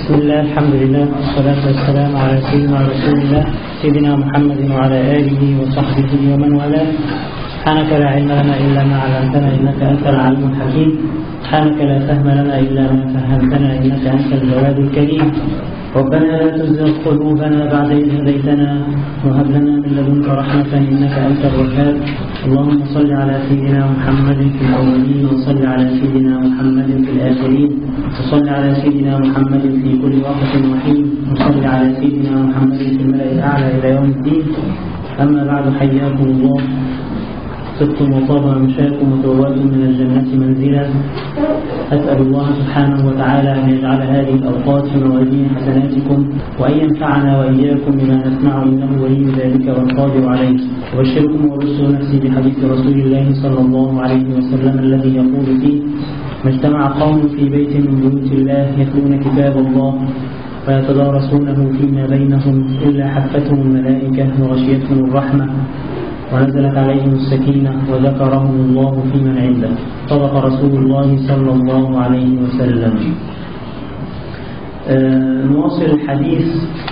بسم الله الحمد لله والصلاة والسلام على سيدنا رسول الله سيدنا محمد وعلى آله وصحبه ومن والاه سبحانك لا علم لنا إلا ما علمتنا إنك أنت العليم الحكيم سبحانك لا فهم لنا إلا ما فهمتنا إنك أنت الجواد الكريم ربنا لا تزغ قلوبنا بعد إذ هديتنا وهب لنا من لدنك رحمة إنك أنت الوهاب اللهم صل على سيدنا محمد في الأولين وصل على سيدنا محمد في الآخرين وصل على سيدنا محمد في كل وقت وحين وصل على سيدنا محمد في الملأ الأعلى إلى يوم الدين أما بعد حياكم الله صدتم وطاب مشاكم وتوباتم من الجنة منزلا أسأل الله سبحانه وتعالى أن يجعل هذه الأوقات في موازين حسناتكم وأن ينفعنا وإياكم بما نسمع إنه ولي ذلك والقادر عليه أبشركم وأبشر نفسي بحديث رسول الله صلى الله عليه وسلم الذي يقول فيه ما اجتمع قوم في بيت من بيوت الله يتلون كتاب الله ويتدارسونه فيما بينهم إلا حفتهم الملائكة وغشيتهم الرحمة ونزلت عليهم السكينة وذكرهم الله في من عنده صدق رسول الله صلى الله عليه وسلم آه نواصل الحديث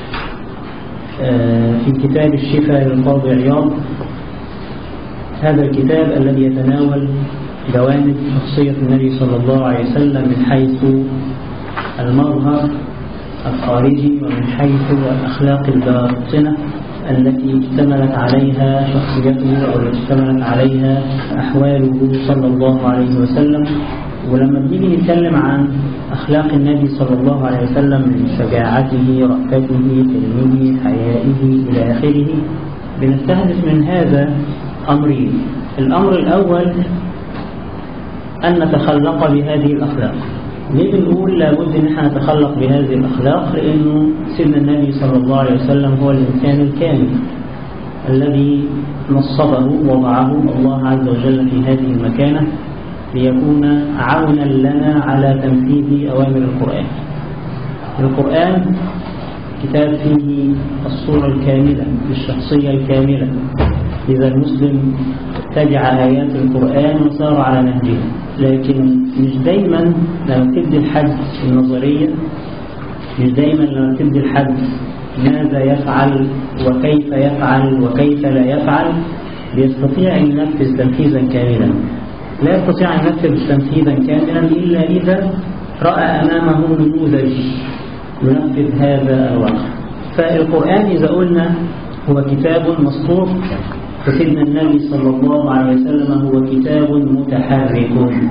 آه في كتاب الشفاء للقاضي عياض هذا الكتاب الذي يتناول جوانب شخصية النبي صلى الله عليه وسلم من حيث المظهر الخارجي ومن حيث الأخلاق الباطنة التي اشتملت عليها شخصيته أو التي اشتملت عليها أحواله صلى الله عليه وسلم ولما بنيجي نتكلم عن أخلاق النبي صلى الله عليه وسلم من شجاعته رأفته حلمه حيائه إلى آخره بنستهدف من هذا أمرين الأمر الأول أن نتخلق بهذه الأخلاق ليه بنقول لابد ان احنا نتخلق بهذه الاخلاق لانه سيدنا النبي صلى الله عليه وسلم هو الانسان الكامل الذي نصبه وضعه الله عز وجل في هذه المكانه ليكون عونا لنا على تنفيذ اوامر القران. القران كتاب فيه الصوره الكامله للشخصيه الكامله اذا المسلم تبع ايات القران وسار على نهجه لكن مش دايما لما تدي الحد النظرية مش دايما لما تدي الحد ماذا يفعل وكيف يفعل وكيف لا يفعل بيستطيع أن ينفذ تنفيذا كاملا لا يستطيع أن ينفذ تنفيذا كاملا إلا إذا رأى أمامه نموذج ينفذ هذا الواقع فالقرآن إذا قلنا هو كتاب مسطور فسيدنا النبي صلى الله عليه وسلم هو كتاب متحرك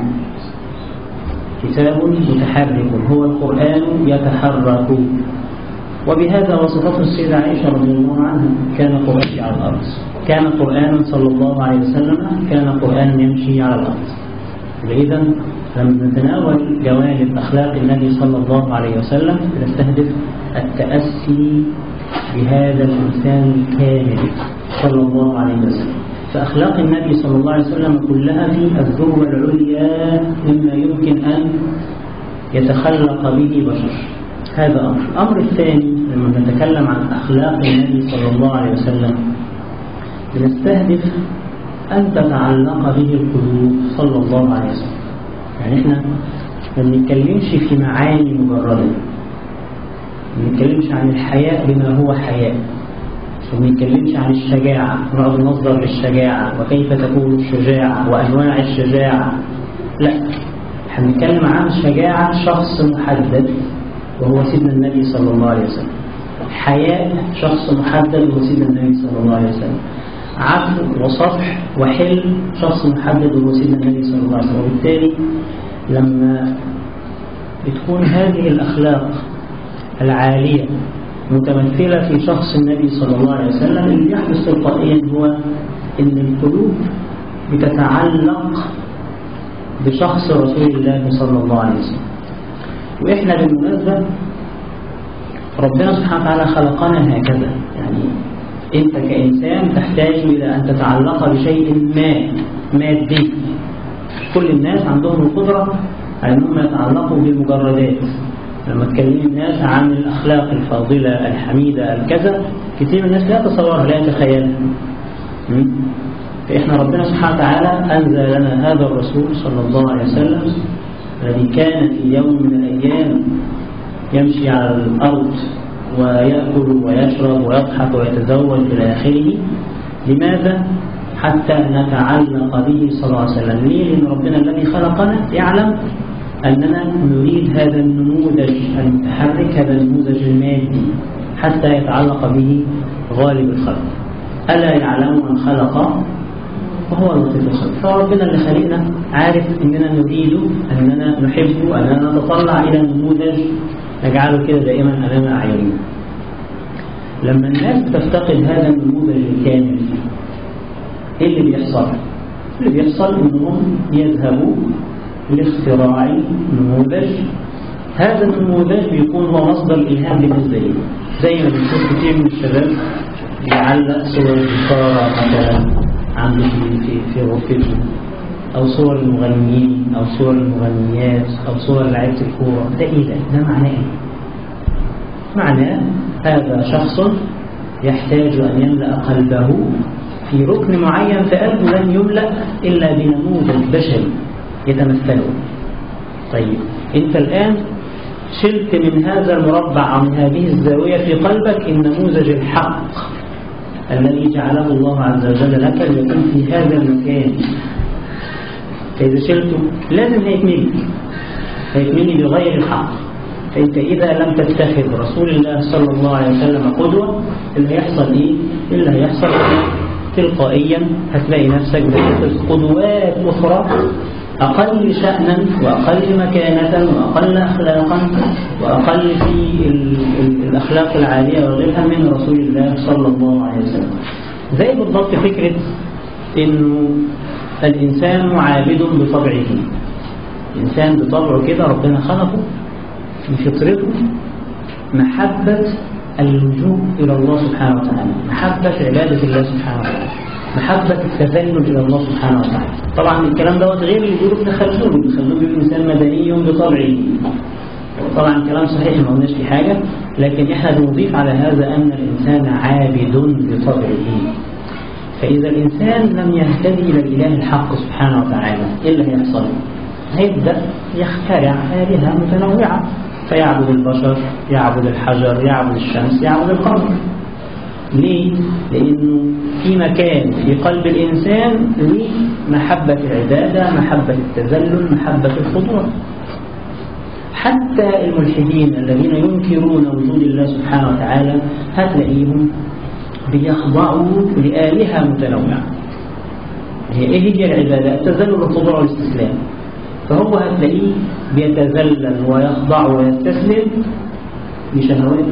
كتاب متحرك هو القرآن يتحرك وبهذا وصفته السيدة عائشة رضي الله عنها كان قرآن على الأرض كان قرآن صلى الله عليه وسلم كان قرآن يمشي على الأرض إذا لما نتناول جوانب أخلاق النبي صلى الله عليه وسلم نستهدف التأسي بهذا الإنسان الكامل صلى الله عليه وسلم فأخلاق النبي صلى الله عليه وسلم كلها في الذروة العليا مما يمكن أن يتخلق به بشر هذا أمر الأمر الثاني لما نتكلم عن أخلاق النبي صلى الله عليه وسلم بنستهدف أن تتعلق به القلوب صلى الله عليه وسلم يعني احنا ما بنتكلمش في معاني مجردة ما بنتكلمش عن الحياء بما هو حياء وما بنتكلمش عن الشجاعة نقعد نصدر للشجاعة وكيف تكون الشجاعة وأنواع الشجاعة لا احنا بنتكلم عن شجاعة شخص محدد وهو سيدنا النبي صلى الله عليه وسلم حياء شخص محدد وهو سيدنا النبي صلى الله عليه وسلم عفو وصفح وحلم شخص محدد وهو سيدنا النبي صلى الله عليه وسلم وبالتالي لما بتكون هذه الأخلاق العالية متمثلة في شخص النبي صلى الله عليه وسلم اللي يحدث تلقائيا هو أن القلوب بتتعلق بشخص رسول الله صلى الله عليه وسلم وإحنا بالمناسبة ربنا سبحانه وتعالى خلقنا هكذا يعني أنت كإنسان تحتاج إلى أن تتعلق بشيء ما مادي كل الناس عندهم القدرة على أنهم يتعلقوا بالمجردات لما تكلم الناس عن الأخلاق الفاضلة الحميدة الكذا كثير من الناس لا تصورها لا يتخيلها فإحنا ربنا سبحانه وتعالى أنزل لنا هذا الرسول صلى الله عليه وسلم الذي كان في يوم من الأيام يمشي على الأرض ويأكل ويشرب ويضحك ويتزوج إلى آخره لماذا؟ حتى نتعلق به صلى الله عليه وسلم ليه؟ لأن ربنا الذي خلقنا يعلم أننا نريد هذا النموذج المتحرك هذا النموذج المادي حتى يتعلق به غالب الخلق ألا يعلم من خلق وهو اللطيف الخلق فربنا اللي خلقنا عارف أننا نريد أننا نحب أننا نتطلع إلى نموذج نجعله كده دائما أمام أعيننا لما الناس تفتقد هذا النموذج الكامل ايه اللي بيحصل؟ اللي بيحصل انهم يذهبوا لاختراع نموذج هذا النموذج بيكون هو مصدر الالهام بالنسبه لي زي ما بنشوف كتير من الشباب بيعلق صور الجيتار مثلا عنده في في في غرفته او صور المغنيين او صور المغنيات او صور لعيبه الكوره ده ايه ده؟ ده معناه ايه؟ معناه هذا شخص يحتاج ان يملا قلبه في ركن معين في قلبه لن يملأ إلا بنموذج بشري يتمثله طيب أنت الآن شلت من هذا المربع أو من هذه الزاوية في قلبك النموذج الحق الذي جعله الله عز وجل لك ليكون في هذا المكان فإذا شلته لازم هيتملي هيتملي بغير الحق فأنت إذا لم تتخذ رسول الله صلى الله عليه وسلم قدوة اللي هيحصل إيه؟ اللي هيحصل تلقائيا هتلاقي نفسك بتتخذ قدوات أخرى أقل شأنا وأقل مكانة وأقل أخلاقا وأقل في ال ال الأخلاق العالية وغيرها من رسول الله صلى الله عليه وسلم زي بالضبط فكرة إنه الإنسان عابد بطبعه الإنسان بطبعه كده ربنا خلقه بفطرته محبة اللجوء إلى الله سبحانه وتعالى محبة عبادة الله سبحانه وتعالى محبة التذلل إلى الله سبحانه وتعالى طبعا الكلام دوت غير اللي بيقوله ابن خلدون ابن خلدون بيقول الإنسان مدني بطبعه طبعا كلام صحيح ما قلناش في حاجة لكن احنا بنضيف على هذا أن الإنسان عابد بطبعه فإذا الإنسان لم يهتدي إلى الإله الحق سبحانه وتعالى إيه اللي هيحصل؟ هيبدأ يخترع آلهة متنوعة فيعبد البشر يعبد الحجر يعبد الشمس يعبد القمر ليه؟ لأنه في مكان في قلب الإنسان لمحبة العبادة محبة التذلل محبة الخضوع حتى الملحدين الذين ينكرون وجود الله سبحانه وتعالى هتلاقيهم بيخضعوا لآلهة متنوعة هي إيه هي العبادة؟ التذلل والخضوع والاستسلام فهو هتلاقيه بيتذلل ويخضع ويستسلم لشهواته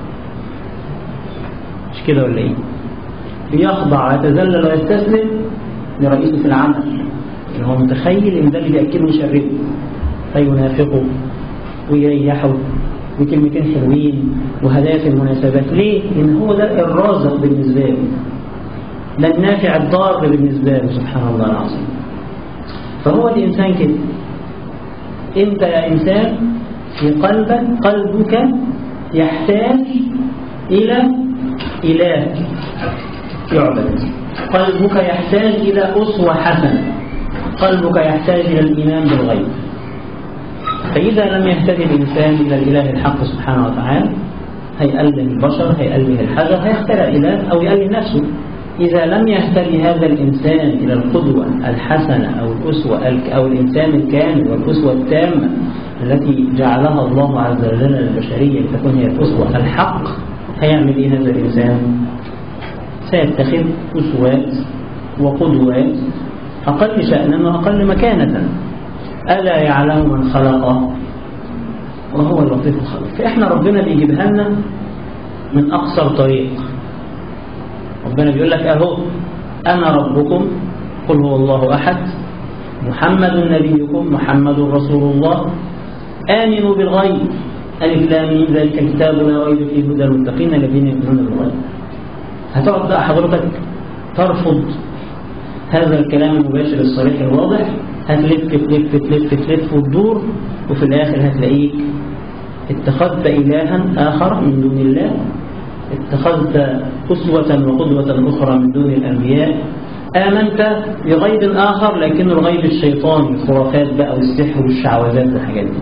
مش كده ولا ايه بيخضع ويتذلل ويستسلم لرئيسه في العمل اللي هو متخيل ان ده اللي بياكله ويشربه فينافقه ويريحه بكلمتين حلوين وهدايا في المناسبات ليه؟ لان هو ده الرازق بالنسبه له ده النافع الضار بالنسبه له سبحان الله العظيم فهو الانسان كده انت يا انسان في قلبك قلبك يحتاج الى اله يعبد قلبك يحتاج الى اسوه حسنه قلبك يحتاج الى الايمان بالغيب فاذا لم يهتدي الانسان الى الاله الحق سبحانه وتعالى هيأله البشر هيأله الحجر هيخترع اله او يأله نفسه إذا لم يهتدي هذا الإنسان إلى القدوة الحسنة أو الأسوة أو الإنسان الكامل والأسوة التامة التي جعلها الله عز وجل للبشرية لتكون هي الأسوة الحق هيعمل إيه هذا الإنسان؟ سيتخذ أسوات وقدوات أقل شأنا وأقل مكانة ألا يعلم من خلق وهو اللطيف الخبير فإحنا ربنا بيجيبها لنا من أقصر طريق ربنا بيقول لك اهو انا ربكم قل هو الله احد محمد نبيكم محمد رسول الله امنوا بالغيب الف لام ميم ذلك الكتاب لا ريب فيه هدى المتقين الذين يؤمنون بالغيب هتقعد بقى حضرتك ترفض هذا الكلام المباشر الصريح الواضح هتلف تلف تلف تلف وتدور وفي الاخر هتلاقيك اتخذت الها اخر من دون الله اتخذت أسوة وقدوة أخرى من دون الأنبياء آمنت بغيب آخر لكنه الغيب الشيطاني الخرافات بقى والسحر والشعوذات والحاجات دي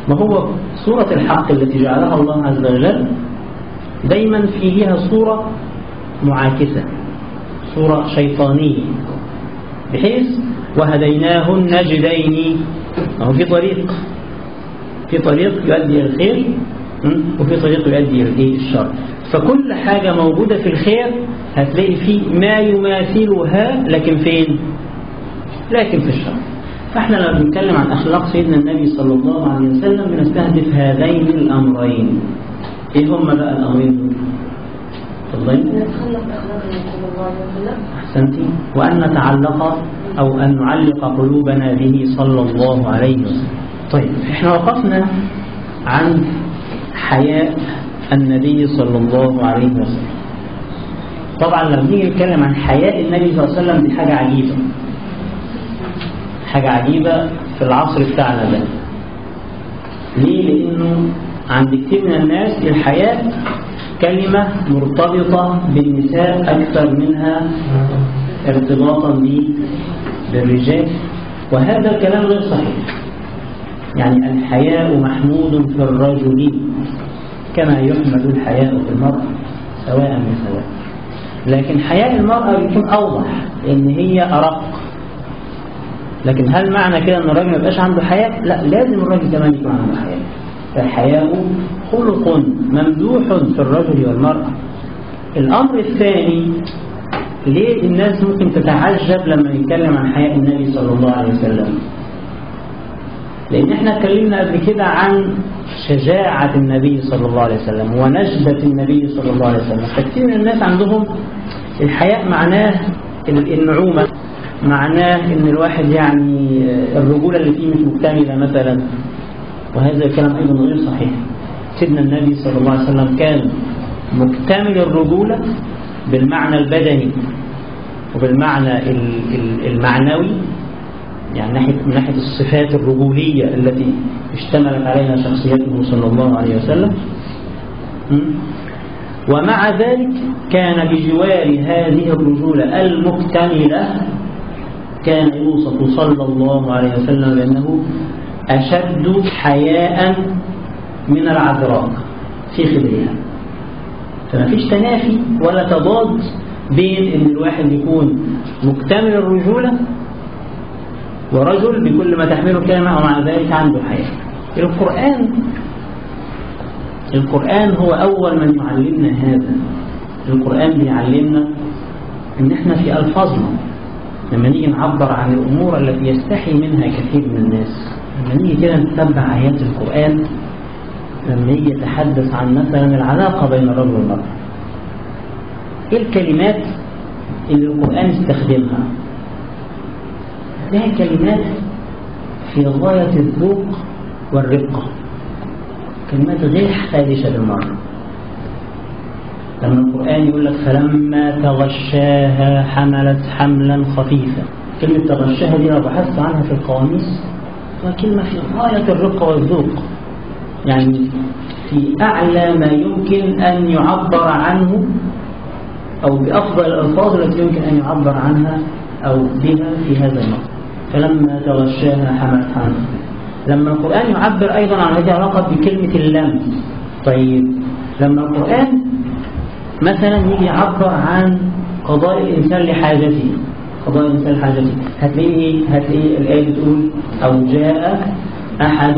ما هو صورة الحق التي جعلها الله عز وجل دايما فيها صورة معاكسة صورة شيطانية بحيث وهديناه النجدين أهو في طريق في طريق يؤدي إلى الخير وفي طريق يؤدي إلى الشر فكل حاجة موجودة في الخير هتلاقي فيه ما يماثلها لكن فين لكن في الشر فاحنا لما بنتكلم عن أخلاق سيدنا النبي صلى الله عليه وسلم بنستهدف هذين الأمرين ايه هم بقى الأمرين دول تفضلي نتخلق بأخلاق النبي صلى الله عليه وسلم أحسنتي وأن نتعلق أو أن نعلق قلوبنا به صلى الله عليه وسلم طيب احنا وقفنا عن حياء النبي صلى الله عليه وسلم طبعا لما نيجي نتكلم عن حياء النبي صلى الله عليه وسلم دي حاجة عجيبة حاجة عجيبة في العصر بتاعنا ده ليه؟ لأنه عند كتير من الناس الحياء كلمة مرتبطة بالنساء أكثر منها ارتباطا ب- بالرجال وهذا الكلام غير صحيح يعني الحياء محمود في الرجل كما يحمد الحياء في المرأة سواء بسواء لكن حياء المرأة بيكون أوضح لأن هي أرق لكن هل معنى كده أن الراجل ما يبقاش عنده حياء؟ لا لازم الراجل كمان يكون عنده حياء فالحياء خلق ممدوح في الرجل والمرأة الأمر الثاني ليه الناس ممكن تتعجب لما يتكلم عن حياء النبي صلى الله عليه وسلم لأن احنا اتكلمنا قبل كده عن شجاعة النبي صلى الله عليه وسلم ونجدة النبي صلى الله عليه وسلم فكثير من الناس عندهم الحياء معناه النعومة معناه ان الواحد يعني الرجولة اللي فيه مش مكتملة مثلا وهذا الكلام أيضا غير صحيح سيدنا النبي صلى الله عليه وسلم كان مكتمل الرجولة بالمعنى البدني وبالمعنى ال- ال- المعنوي يعني ناحية من ناحية الصفات الرجولية التي اشتملت عليها شخصيته صلى الله عليه وسلم م? ومع ذلك كان بجوار هذه الرجولة المكتملة كان يوصف صلى الله عليه وسلم بأنه أشد حياء من العذراء في خدرها فما فيش تنافي ولا تضاد بين ان الواحد يكون مكتمل الرجولة ورجل بكل ما تحمله الكلمة ومع ذلك عنده حياة القرآن القرآن هو أول من يعلمنا هذا القرآن بيعلمنا ان احنا في ألفاظنا لما نيجي نعبر عن الأمور التي يستحي منها كثير من الناس لما نيجي كده نتبع آيات القرآن لما يجي يتحدث عن مثلا العلاقة بين الرجل والمرأة ايه الكلمات اللي القرآن استخدمها لها كلمات في غاية الذوق والرقة كلمات غير خادشة بالمرة لما القرآن يقول لك فلما تغشاها حملت حملا خفيفا كلمة تغشاها دي لو بحثت عنها في القواميس هي كلمة في غاية الرقة والذوق يعني في أعلى ما يمكن أن يعبر عنه أو بأفضل الألفاظ التي يمكن أن يعبر عنها أو بها في هذا النص فلما تغشاها حملت حملا لما القرآن يعبر أيضا عن هذه العلاقة بكلمة اللمس طيب لما القرآن مثلا يجي يعبر عن قضاء الإنسان لحاجته قضاء الإنسان لحاجته هتلاقيه إيه؟ هتلاقيه الآية بتقول أو جاء أحد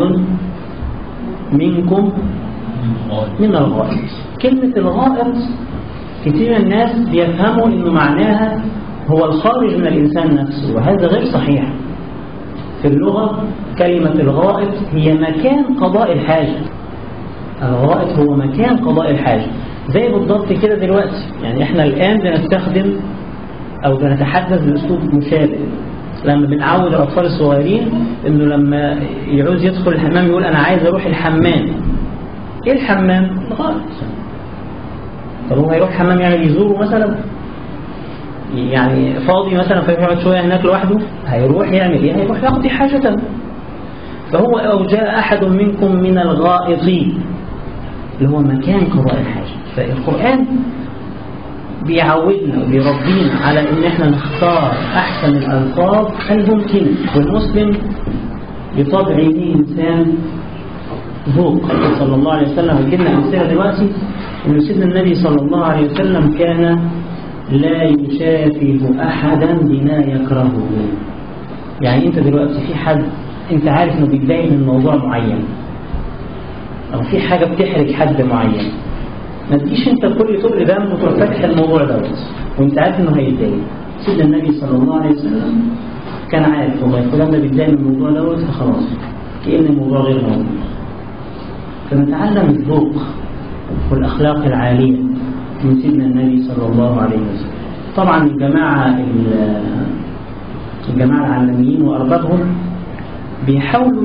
منكم من الغائط كلمة الغائط كثير من الناس بيفهموا إنه معناها هو الخارج من الإنسان نفسه وهذا غير صحيح في اللغة كلمة الغائط هي مكان قضاء الحاجة الغائط هو مكان قضاء الحاجة زي بالضبط كده دلوقتي يعني احنا الآن بنستخدم أو بنتحدث بأسلوب مشابه لما بنعود الأطفال الصغيرين إنه لما يعوز يدخل الحمام يقول أنا عايز أروح الحمام إيه الحمام؟ الغائط طب هو هيروح الحمام يعني يزوره مثلا يعني فاضي مثلا فيقعد شوية هناك لوحده هيروح يعمل ايه هيروح يقضي حاجة فهو أو جاء أحد منكم من الغائط اللي هو مكان قضاء الحاجة فالقرآن بيعودنا وبيربينا على ان احنا نختار احسن الالفاظ الممكنه والمسلم بطبعه انسان ذوق صلى الله عليه وسلم وجدنا أمثلة دلوقتي أن سيدنا النبي صلى الله عليه وسلم كان لا يشافه أحدا بما يكرهه يعني أنت دلوقتي في حد أنت عارف أنه بيتضايق من موضوع معين أو في حاجة بتحرج حد معين ما تجيش أنت كل تقل دم وتروح فاتح الموضوع دوت وأنت عارف أنه هيتضايق سيدنا النبي صلى الله عليه وسلم كان عارف والله فلان ده بيتضايق من الموضوع دوت فخلاص كأن الموضوع غير موجود فنتعلم الذوق والأخلاق العالية من سيدنا النبي صلى الله عليه وسلم طبعا الجماعة الجماعة العالميين وأربابهم بيحاولوا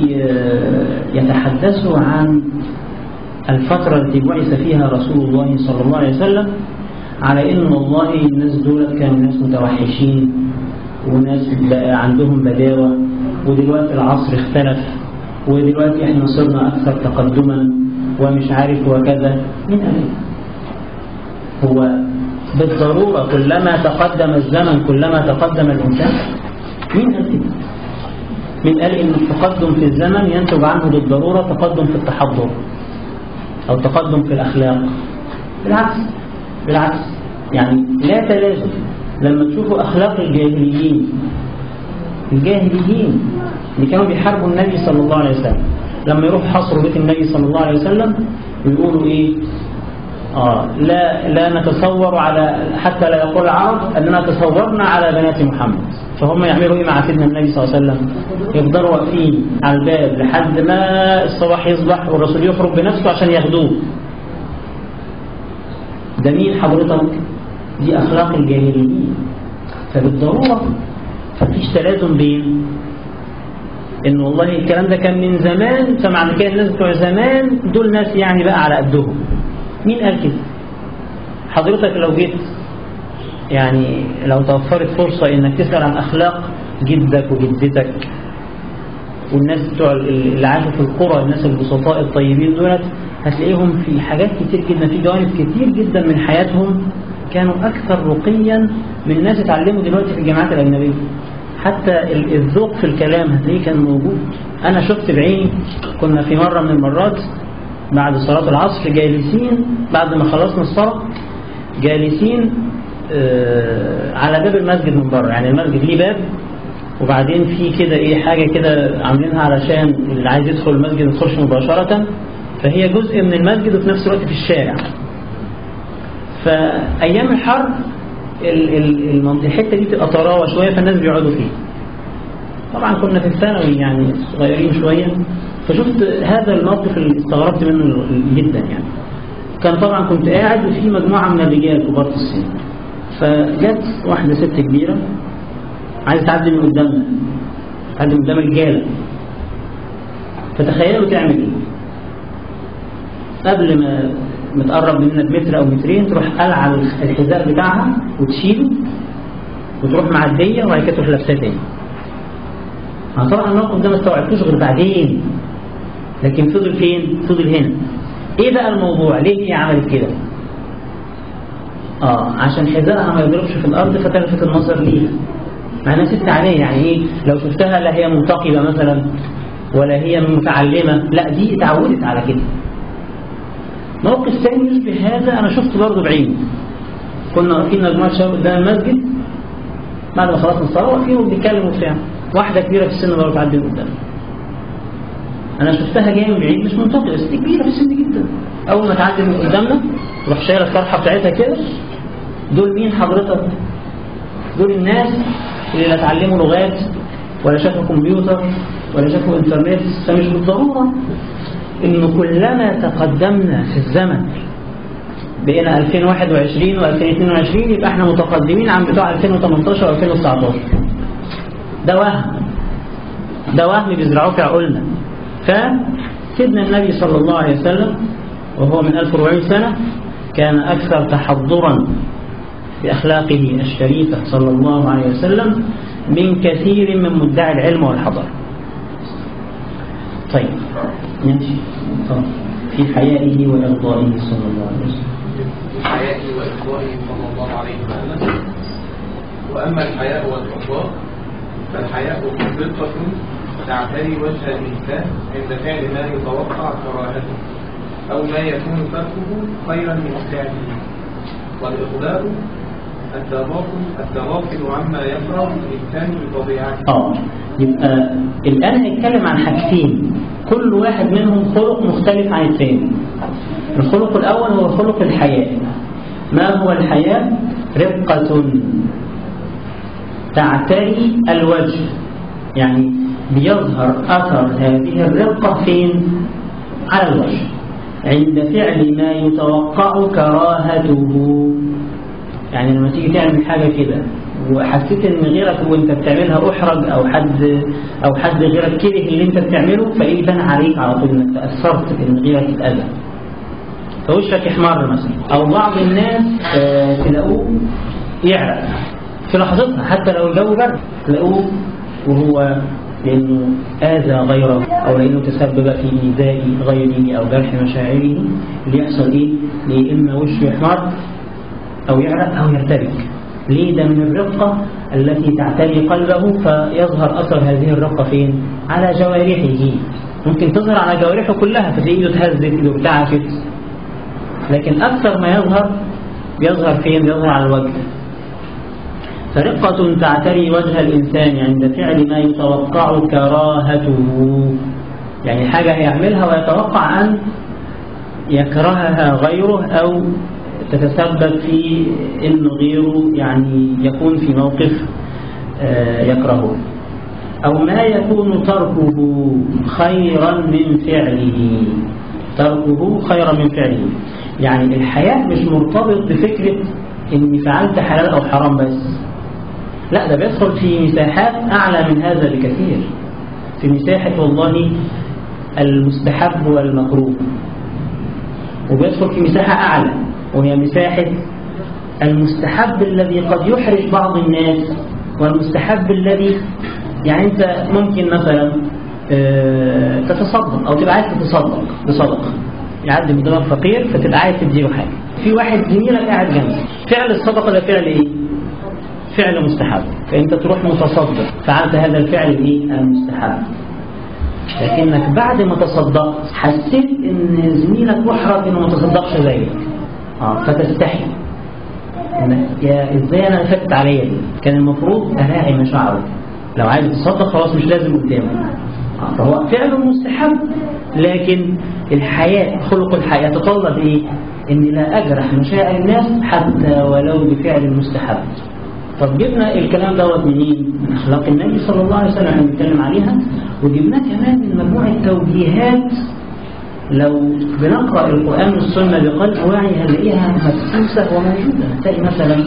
يتحدثوا عن الفترة التي بعث فيها رسول الله صلى الله عليه وسلم على إن والله الناس دول كانوا ناس متوحشين وناس عندهم بداوة ودلوقتي العصر اختلف ودلوقتي احنا صرنا أكثر تقدما ومش عارف وكذا مين قال هو بالضرورة كلما تقدم الزمن كلما تقدم الإنسان مين قال كده من قال إن التقدم في الزمن ينتج عنه بالضرورة تقدم في التحضر أو تقدم في الأخلاق بالعكس بالعكس يعني لا تلازم لما تشوفوا أخلاق الجاهليين الجاهليين اللي كانوا بيحاربوا النبي صلى الله عليه وسلم لما يروح حصروا بيت النبي صلى الله عليه وسلم ويقولوا إيه آه لا لا نتصور على حتى لا يقول العرب أننا تصورنا على بنات محمد فهم يعملوا إيه مع سيدنا النبي صلى الله عليه وسلم يفضلوا واقفين على الباب لحد ما الصباح يصبح والرسول يخرج بنفسه عشان ياخدوه ده مين حضرتك دي أخلاق الجاهليين فبالضرورة مفيش تلازم بين ان والله الكلام ده كان من زمان فمعنى كده الناس بتوع زمان دول ناس يعني بقى على قدهم مين قال كده حضرتك لو جيت يعني لو توفرت فرصة انك تسأل عن اخلاق جدك وجدتك والناس بتوع اللي عاشوا في القرى الناس البسطاء الطيبين دولت هتلاقيهم في حاجات كتير جدا في جوانب كتير جدا من حياتهم كانوا اكثر رقيا من الناس اتعلموا دلوقتي في الجامعات الاجنبيه حتى الذوق في الكلام هتلاقيه كان موجود أنا شفت بعيني كنا في مرة من المرات بعد صلاة العصر جالسين بعد ما خلصنا الصلاة جالسين آه على باب المسجد من بره يعني المسجد ليه باب وبعدين في كده ايه حاجة كده عاملينها علشان اللي عايز يدخل المسجد ما يدخلش مباشرة فهي جزء من المسجد وفي نفس الوقت في الشارع فأيام الحرب الحته دي بتبقى طراوه شويه فالناس بيقعدوا فيه طبعا كنا في الثانوي يعني صغيرين شويه فشفت هذا الموقف اللي استغربت منه جدا يعني كان طبعا كنت قاعد وفي مجموعه من الرجال كبار في السن فجت واحده ست كبيره عايزه تعدي من قدامنا تعدي من قدام الرجاله فتخيلوا تعمل ايه قبل ما متقرب مننا بمتر او مترين تروح قلع الحذاء بتاعها وتشيله وتروح معديه وبعد كده تروح لابساه تاني. طبعا الموقف ده ما استوعبتوش غير بعدين لكن فضل فين؟ فضل هنا. ايه بقى الموضوع؟ ليه هي عملت كده؟ اه عشان حذائها ما يضربش في الارض فتلفت النظر ليها. مع انها ست عاديه يعني ايه؟ لو شفتها لا هي منتقبه مثلا ولا هي متعلمه، لا دي اتعودت على كده. موقف ثاني يشبه هذا أنا شفته برضه بعيني كنا واقفين مجموعة شباب قدام المسجد بعد ما خلصنا الصلاة واقفين وبنتكلم وبتاع واحدة كبيرة في السن برضه تعدي قدام أنا شفتها جاية من بعيد مش منطقية بس كبيرة في السن جدا أول ما تعدي من قدامنا تروح شايلة الطرحة بتاعتها كده دول مين حضرتك؟ دول الناس اللي لا اتعلموا لغات ولا شافوا كمبيوتر ولا شافوا انترنت فمش بالضرورة انه كلما تقدمنا في الزمن بقينا 2021 و2022 يبقى احنا متقدمين عن بتوع 2018 و2019 ده وهم ده وهم بيزرعوه في عقولنا فسيدنا النبي صلى الله عليه وسلم وهو من 1400 سنة كان أكثر تحضرا في أخلاقه الشريفة صلى الله عليه وسلم من كثير من مدعي العلم والحضارة طيب نمشي طيب. في حيائه وإرضائه صلى الله عليه وسلم في حيائه وإرضائه صلى الله عليه وسلم وأما الحياء والإرضاء فالحياء خلقة تعتري وجه الإنسان عند فعل ما يتوقع كراهته أو ما يكون تركه خيرا من فعله والإقبال التغافل التغافل عما يكره الإنسان بطبيعته اه يبقى الآن هيتكلم عن حاجتين كل واحد منهم خلق مختلف عن الثاني الخلق الأول هو خلق الحياء ما هو الحياء؟ رقة تعتري الوجه يعني بيظهر أثر هذه الرقة فين؟ على الوجه عند فعل ما يتوقع كراهته يعني لما تيجي تعمل حاجة كده وحسيت ان غيرك وانت بتعملها احرج او حد او حد غيرك كره اللي انت بتعمله فايه يبان عليك على طول انك تاثرت ان غيرك اتاذى فوشك يحمر مثلا او بعض الناس آه تلاقوه يعرق في لحظتها حتى لو الجو برد تلاقوه وهو لانه اذى غيره او لانه تسبب في ايذاء غيره او جرح مشاعره اللي يحصل ايه؟ يا اما وشه يحمر او يعرق او يرتبك ليه ده من الرقة التي تعتري قلبه فيظهر أثر هذه الرقة فين؟ على جوارحه ممكن تظهر على جوارحه كلها فتلاقيه ايده اتهزت ايده ارتعشت لكن أكثر ما يظهر بيظهر فين؟ بيظهر على الوجه فرقة تعتري وجه الإنسان عند فعل ما يتوقع كراهته يعني حاجة هيعملها ويتوقع أن يكرهها غيره أو تتسبب في انه غيره يعني يكون في موقف يكرهه او ما يكون تركه خيرا من فعله تركه خيرا من فعله يعني الحياة مش مرتبط بفكرة اني فعلت حلال او حرام بس لا ده بيدخل في مساحات اعلى من هذا بكثير في مساحة والله المستحب والمكروه وبيدخل في مساحة اعلى وهي مساحة المستحب الذي قد يحرج بعض الناس والمستحب الذي يعني أنت ممكن مثلا تتصدق أو تبقى عايز تتصدق بصدقة يعدي قدامك فقير فتبقى عايز تديله حاجة في واحد زميلك قاعد جنبك فعل الصدقة ده فعل إيه؟ فعل مستحب فأنت تروح متصدق فعلت هذا الفعل الإيه؟ المستحب لكنك بعد ما تصدقت حسيت ان زميلك محرج انه ما تصدقش زيك اه فتستحي يا ازاي انا فاتت عليا دي كان المفروض اراعي مشاعره لو عايز تصدق خلاص مش لازم قدامه آه فهو فعل مستحب لكن الحياء خلق الحياة يتطلب ايه اني لا اجرح مشاعر الناس حتى ولو بفعل مستحب طب جبنا الكلام دوت منين؟ من اخلاق النبي صلى الله عليه وسلم احنا بنتكلم عليها وجبناه كمان من مجموعه توجيهات لو بنقرأ القرآن والسنة بقلب واعي هنلاقيها مدسوسة وموجودة هتلاقي مثلا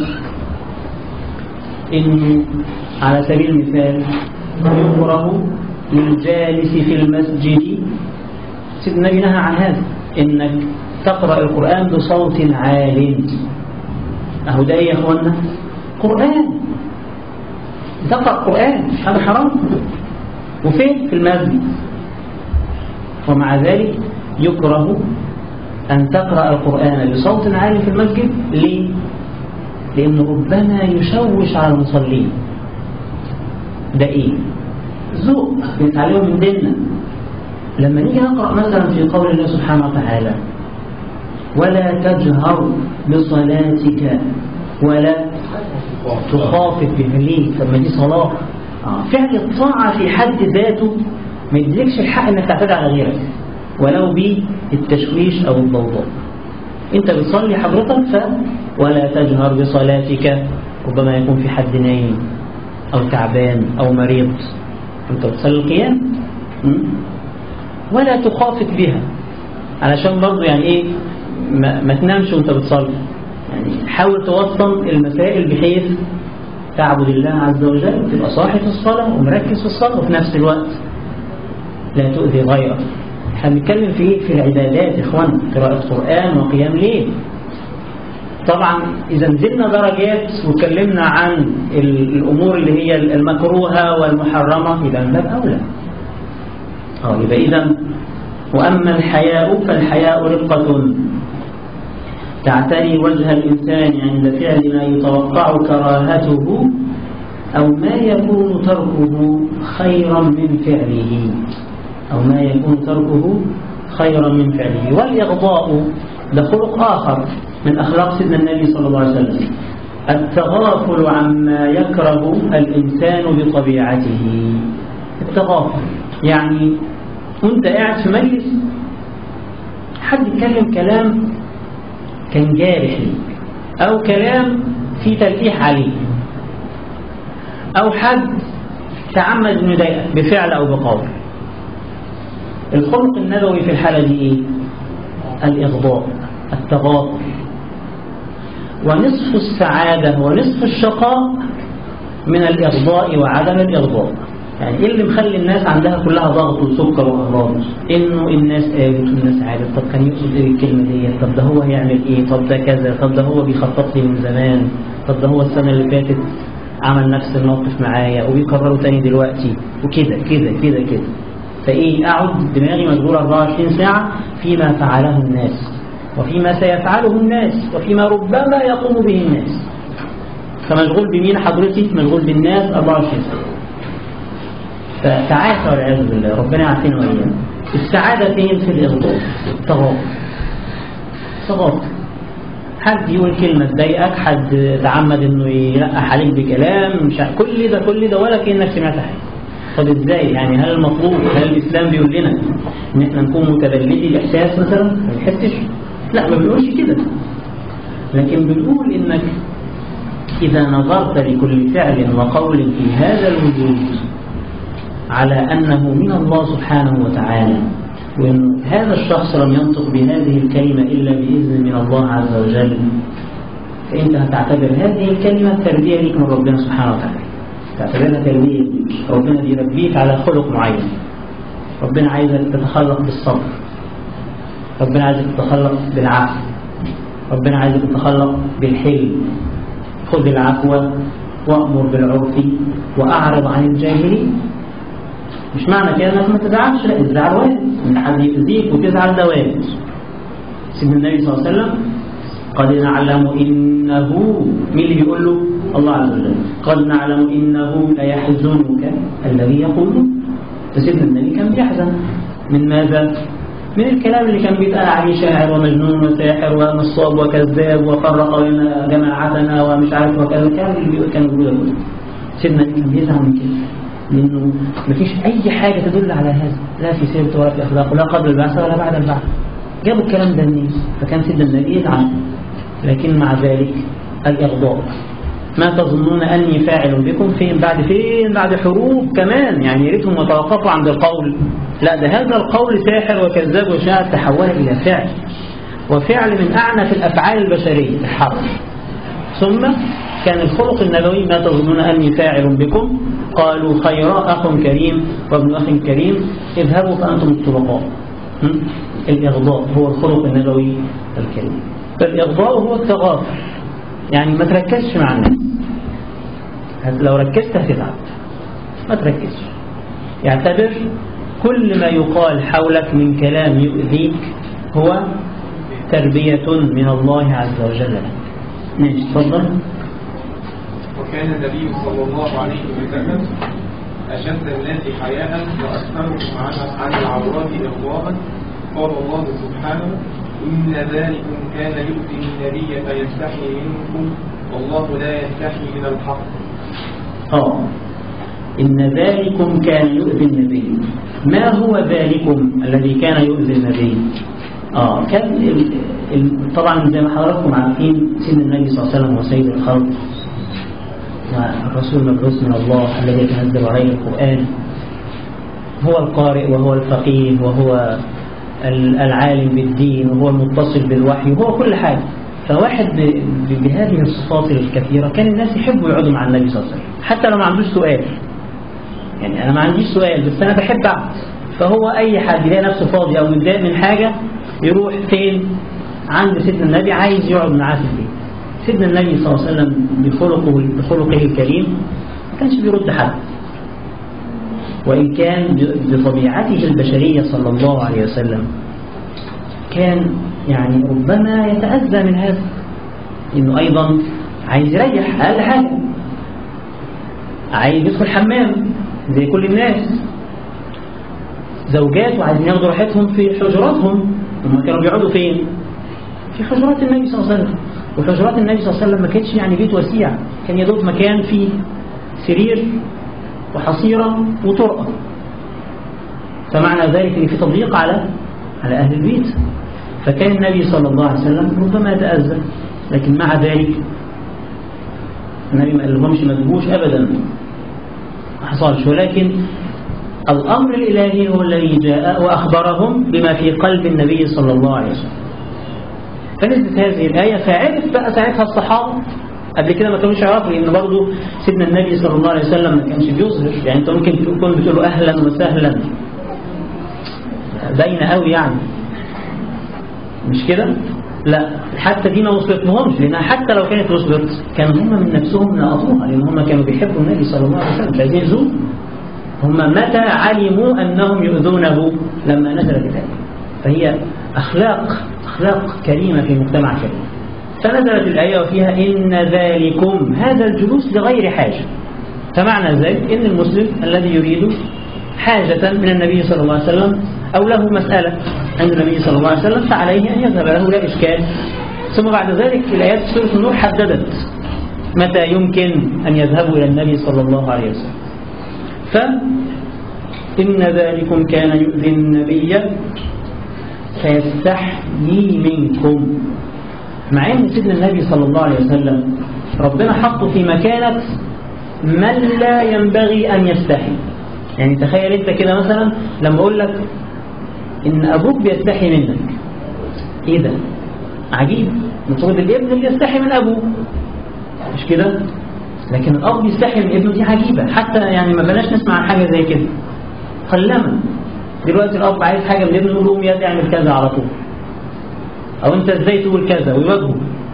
إنه على سبيل المثال يكره للجالس في المسجد سيدنا النبي نهى عن هذا إنك تقرأ القرآن بصوت عال أهو ده إيه يا إخوانا قرآن تقرأ قرآن هذا حرام وفين في المسجد ومع ذلك يكره أن تقرأ القرآن بصوت عالي في المسجد ليه؟ لأنه ربما يشوش على المصلين ده إيه؟ ذوق بنتعلمه من ديننا لما نيجي نقرأ مثلا في قول الله سبحانه وتعالى ولا تجهر بصلاتك ولا تخافت بها ليه؟ طب ما دي صلاة آه. فعل الطاعة في حد ذاته ما يديلكش الحق انك تعتدي على غيرك ولو بالتشويش او الضوضاء انت بتصلي حضرتك ف ولا تجهر بصلاتك ربما يكون في حد نايم او تعبان او مريض انت بتصلي القيام ولا تخافت بها علشان برضه يعني ايه ما, ما تنامش وانت بتصلي يعني حاول توصل المسائل بحيث تعبد الله عز وجل تبقى صاحي في الصلاة ومركز في الصلاة وفي نفس الوقت لا تؤذي غيرك احنا بنتكلم في في العبادات يا اخوان قراءة قرآن وقيام ليل طبعا إذا نزلنا درجات واتكلمنا عن الأمور اللي هي المكروهة والمحرمة يبقى من باب أولى اه يبقى إذا وأما الحياء فالحياء رقة تعتري وجه الإنسان عند فعل ما يتوقع كراهته أو ما يكون تركه خيرا من فعله أو ما يكون تركه خيرا من فعله والإغضاء ده خلق آخر من أخلاق سيدنا النبي صلى الله عليه وسلم التغافل عما يكره الإنسان بطبيعته التغافل يعني وانت قاعد في مجلس حد يتكلم كلام كان جارح ليك أو كلام فيه تلقيح عليك أو حد تعمد انه يضايقك بفعل أو بقول الخلق النبوي في الحالة دي إيه؟ الإغضاء التغافل ونصف السعادة ونصف الشقاء من الإغضاء وعدم الإغضاء يعني إيه اللي مخلي الناس عندها كلها ضغط وسكر وأمراض إنه الناس قالت والناس عادت طب كان يقصد إيه الكلمة دي طب ده هو هيعمل إيه طب ده كذا طب ده هو بيخطط لي من زمان طب ده هو السنة اللي فاتت عمل نفس الموقف معايا وبيكرره تاني دلوقتي وكده كده كده كده فإيه أقعد دماغي مشغولة 24 ساعة فيما فعله الناس وفيما سيفعله الناس وفيما ربما يقوم به الناس فمشغول بمين حضرتك مشغول بالناس 24 ساعة فتعاسى والعياذ بالله ربنا يعافينا وإيانا السعادة فين في الإغضاء التغافل تغافل حد يقول كلمة تضايقك حد تعمد انه يلقح عليك بكلام مش عارف. كل ده كل ده ولا كأنك سمعت حاجة طب ازاي يعني هل المطلوب هل الاسلام بيقول لنا ان احنا نكون متبلدي الاحساس مثلا ما نحسش لا ما بنقولش كده لكن بنقول انك اذا نظرت لكل فعل وقول في هذا الوجود على انه من الله سبحانه وتعالى وان هذا الشخص لم ينطق بهذه الكلمه الا باذن من الله عز وجل فانت هتعتبر هذه الكلمه تربيه ليك من ربنا سبحانه وتعالى تعتبرها تربيه ليك ربنا بيربيك على خلق معين ربنا عايزك تتخلق بالصبر ربنا عايزك تتخلق بالعفو ربنا عايزك تتخلق بالحلم خذ العفو وأمر بالعرف وأعرض عن الجاهلين مش معنى كده انك ما تزعلش لا الزعل وارد ان حد يؤذيك وتزعل ده وارد سيدنا النبي صلى الله عليه وسلم قد نعلم انه مين اللي بيقول له الله عز وجل قد نعلم انه ليحزنك الذي يقول فسيدنا النبي كان بيحزن من ماذا؟ من الكلام اللي كان بيتقال عليه شاعر ومجنون وساحر ونصاب وكذاب وفرق بين جماعتنا ومش عارف وكذا الكلام اللي كان بيقوله سيدنا النبي كان بيزعل من كده لأنه مفيش أي حاجة تدل على هذا لا في سيرته ولا في أخلاقه لا قبل البعثة ولا بعد البعثة جابوا الكلام ده منين فكان سيدنا النبي يزعل لكن مع ذلك الإغضاء ما تظنون أني فاعل بكم فين بعد فين بعد حروب كمان يعني يا ريتهم يتوقفوا عند القول لا ده هذا القول ساحر وكذاب وشاعر تحول إلى فعل وفعل من أعنف الأفعال البشرية الحرب ثم كان الخلق النبوي ما تظنون أني فاعل بكم قالوا خيرا أخ كريم وابن أخ كريم اذهبوا فأنتم الطلقاء الإغضاء هو الخلق النبوي الكريم فالإغضاء هو التغافل يعني ما تركزش مع الناس لو ركزت هتتعب ما تركزش يعتبر كل ما يقال حولك من كلام يؤذيك هو تربية من الله عز وجل لك ماشي تفضل وكان النبي صلى الله عليه وسلم أشد الناس حياء وأكثرهم عن عن العورات إغضاء قال الله سبحانه إن ذلكم كان يؤذي النبي فيستحي منكم والله لا يستحي من الحق اه إن ذلكم كان يؤذي النبي ما هو ذلكم الذي كان يؤذي النبي آه كان ال... ال... طبعا زي ما حضراتكم عارفين سيدنا النبي صلى الله عليه وسلم هو سيد الخلق والرسول المبعوث من الله الذي يتنزل عليه القرآن هو القارئ وهو الفقيه وهو العالم بالدين وهو المتصل بالوحي وهو كل حاجة فواحد بهذه الصفات الكثيرة كان الناس يحبوا يقعدوا مع النبي صلى الله عليه وسلم حتى لو ما عندوش سؤال يعني أنا ما عنديش سؤال بس أنا بحب أقعد فهو أي حد يلاقي نفسه فاضي أو متضايق من حاجة يروح فين عند سيدنا النبي عايز يقعد معاه في البيت سيدنا النبي صلى الله عليه وسلم بخلقه, بخلقه الكريم ما كانش بيرد حد وإن كان بطبيعته البشرية صلى الله عليه وسلم كان يعني ربما يتأذى من هذا إنه أيضا عايز يريح أقل حاجة عايز يدخل حمام زي كل الناس زوجات وعايزين ياخدوا راحتهم في حجراتهم هم كانوا بيقعدوا فين في حجرات النبي صلى الله عليه وسلم وحجرات النبي صلى الله عليه وسلم ما كانتش يعني بيت وسيع كان يدوب مكان فيه سرير وحصيرة وطرقة فمعنى ذلك ان في تضييق على على أهل البيت فكان النبي صلى الله عليه وسلم ربما يتأذى لكن مع ذلك النبي ما قالهمش ما تجوش أبدا ما حصلش ولكن الأمر الإلهي هو الذي جاء وأخبرهم بما في قلب النبي صلى الله عليه وسلم فنزلت هذه الآية فعرف بقى ساعتها الصحابة قبل كده ما كانوش يعرفوا لأن برضه سيدنا النبي صلى الله عليه وسلم ما كانش بيظهر يعني أنت ممكن تكون بتقول له أهلا وسهلا باينة قوي يعني مش كده؟ لا حتى دي ما وصلت لهمش لأنها حتى لو كانت وصلت كانوا هم من نفسهم لقطوها لأن هم كانوا بيحبوا النبي صلى الله عليه وسلم مش عايزين يؤذوه هم متى علموا أنهم يؤذونه لما نزلت الآية فهي أخلاق أخلاق كريمة في مجتمع كريم فنزلت الآية وفيها إن ذلكم هذا الجلوس لغير حاجة فمعنى ذلك إن المسلم الذي يريد حاجة من النبي صلى الله عليه وسلم أو له مسألة عند النبي صلى الله عليه وسلم فعليه أن يذهب له لا إشكال ثم بعد ذلك في الآيات سورة النور حددت متى يمكن أن يذهبوا إلى النبي صلى الله عليه وسلم فإن ذلكم كان يؤذي النبي فيستحيي منكم مع ان سيدنا النبي صلى الله عليه وسلم ربنا حطه في مكانة من لا ينبغي أن يستحي يعني تخيل انت كده مثلا لما اقول لك ان ابوك بيستحي منك ايه ده عجيب المفروض الابن اللي يستحي من ابوه مش كده لكن الاب يستحي من ابنه دي عجيبه حتى يعني ما بلاش نسمع عن حاجه زي كده قلما دلوقتي الاب عايز حاجه من ابنه يقول له قوم يا اعمل كذا على طول او انت ازاي تقول كذا ويواجهه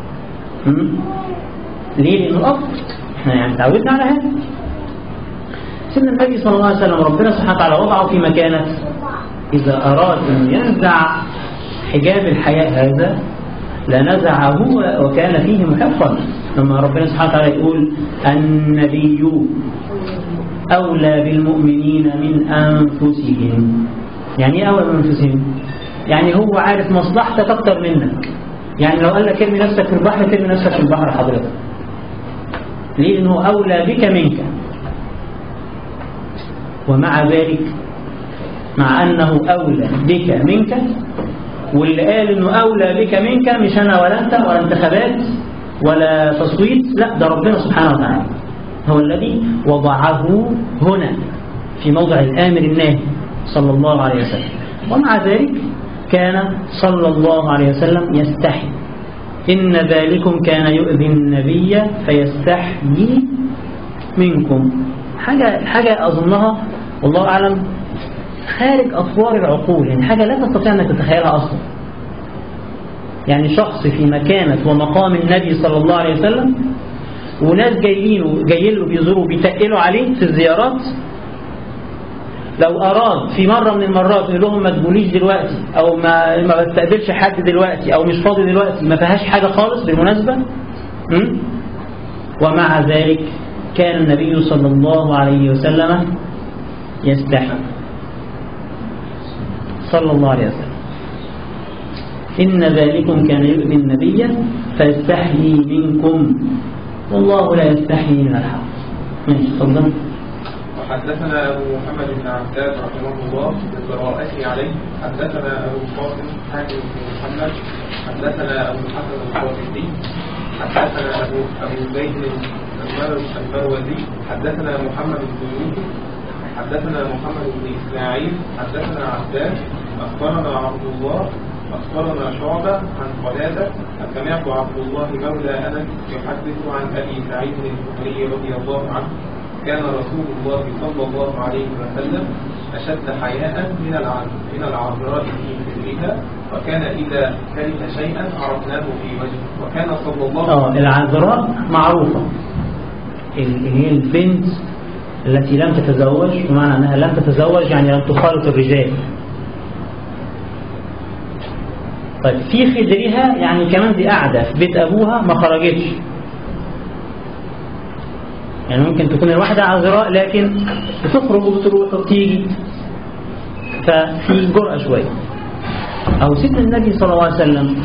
ليه لانه الاب احنا يعني تعودنا على هذا سيدنا النبي صلى الله عليه وسلم ربنا سبحانه وتعالى وضعه في مكانة إذا أراد أن ينزع حجاب الحياء هذا لنزعه وكان فيه محقا لما ربنا سبحانه وتعالى يقول النبي أولى بالمؤمنين من أنفسهم يعني إيه أولى من أنفسهم يعني هو عارف مصلحتك أكتر منك يعني لو قال لك ارمي نفسك في البحر ترمي نفسك في البحر حضرتك ليه لأنه أولى بك منك ومع ذلك مع أنه أولى بك منك واللي قال أنه أولى بك منك مش أنا ولا أنت ولا انتخابات ولا تصويت لا ده ربنا سبحانه وتعالى هو الذي وضعه هنا في موضع الآمر الناهي صلى الله عليه وسلم ومع ذلك كان صلى الله عليه وسلم يستحي إن ذلكم كان يؤذي النبي فيستحيي منكم حاجة, حاجة أظنها والله أعلم خارج أطوار العقول يعني حاجة لا تستطيع أنك تتخيلها أصلا يعني شخص في مكانة ومقام النبي صلى الله عليه وسلم وناس جايين جايين له بيزوروا بيتقلوا عليه في الزيارات لو أراد في مرة من المرات يقول لهم ما تقوليش دلوقتي أو ما ما بستقبلش حد دلوقتي أو مش فاضي دلوقتي ما فيهاش حاجة خالص بالمناسبة م? ومع ذلك كان النبي صلى الله عليه وسلم يستحي صلى الله عليه وسلم إن ذلكم كان يؤذي النبي فيستحيي منكم والله لا يستحيي من الحق ماشي تفضل وحدثنا أبو محمد بن عباس رحمه الله بقراءته عليه حدثنا أبو القاسم حاكم بن محمد حدثنا أبو الحسن القاسمي حدثنا أبو أبو زيد المروزي حدثنا محمد بن يوسف حدثنا محمد بن إسماعيل حدثنا عباس أخبرنا عبد الله أخبرنا شعبة عن قلادة سمعت عبد الله مولى أنس يحدث عن أبي سعيد الخدري رضي الله عنه كان رسول الله صلى الله عليه وسلم أشد حياء من العذراء من العذراء في سرها وكان إذا كره شيئا عرفناه في وجهه وكان صلى الله اه العذراء معروفة اللي هي البنت التي لم تتزوج بمعنى أنها لم تتزوج يعني لم تخالط الرجال طيب في خدرها يعني كمان دي قاعدة في بيت أبوها ما خرجتش يعني ممكن تكون الواحدة عذراء لكن بتخرج وبتروح وبتيجي ففي جرأة شوية أو سيدنا النبي صلى الله عليه وسلم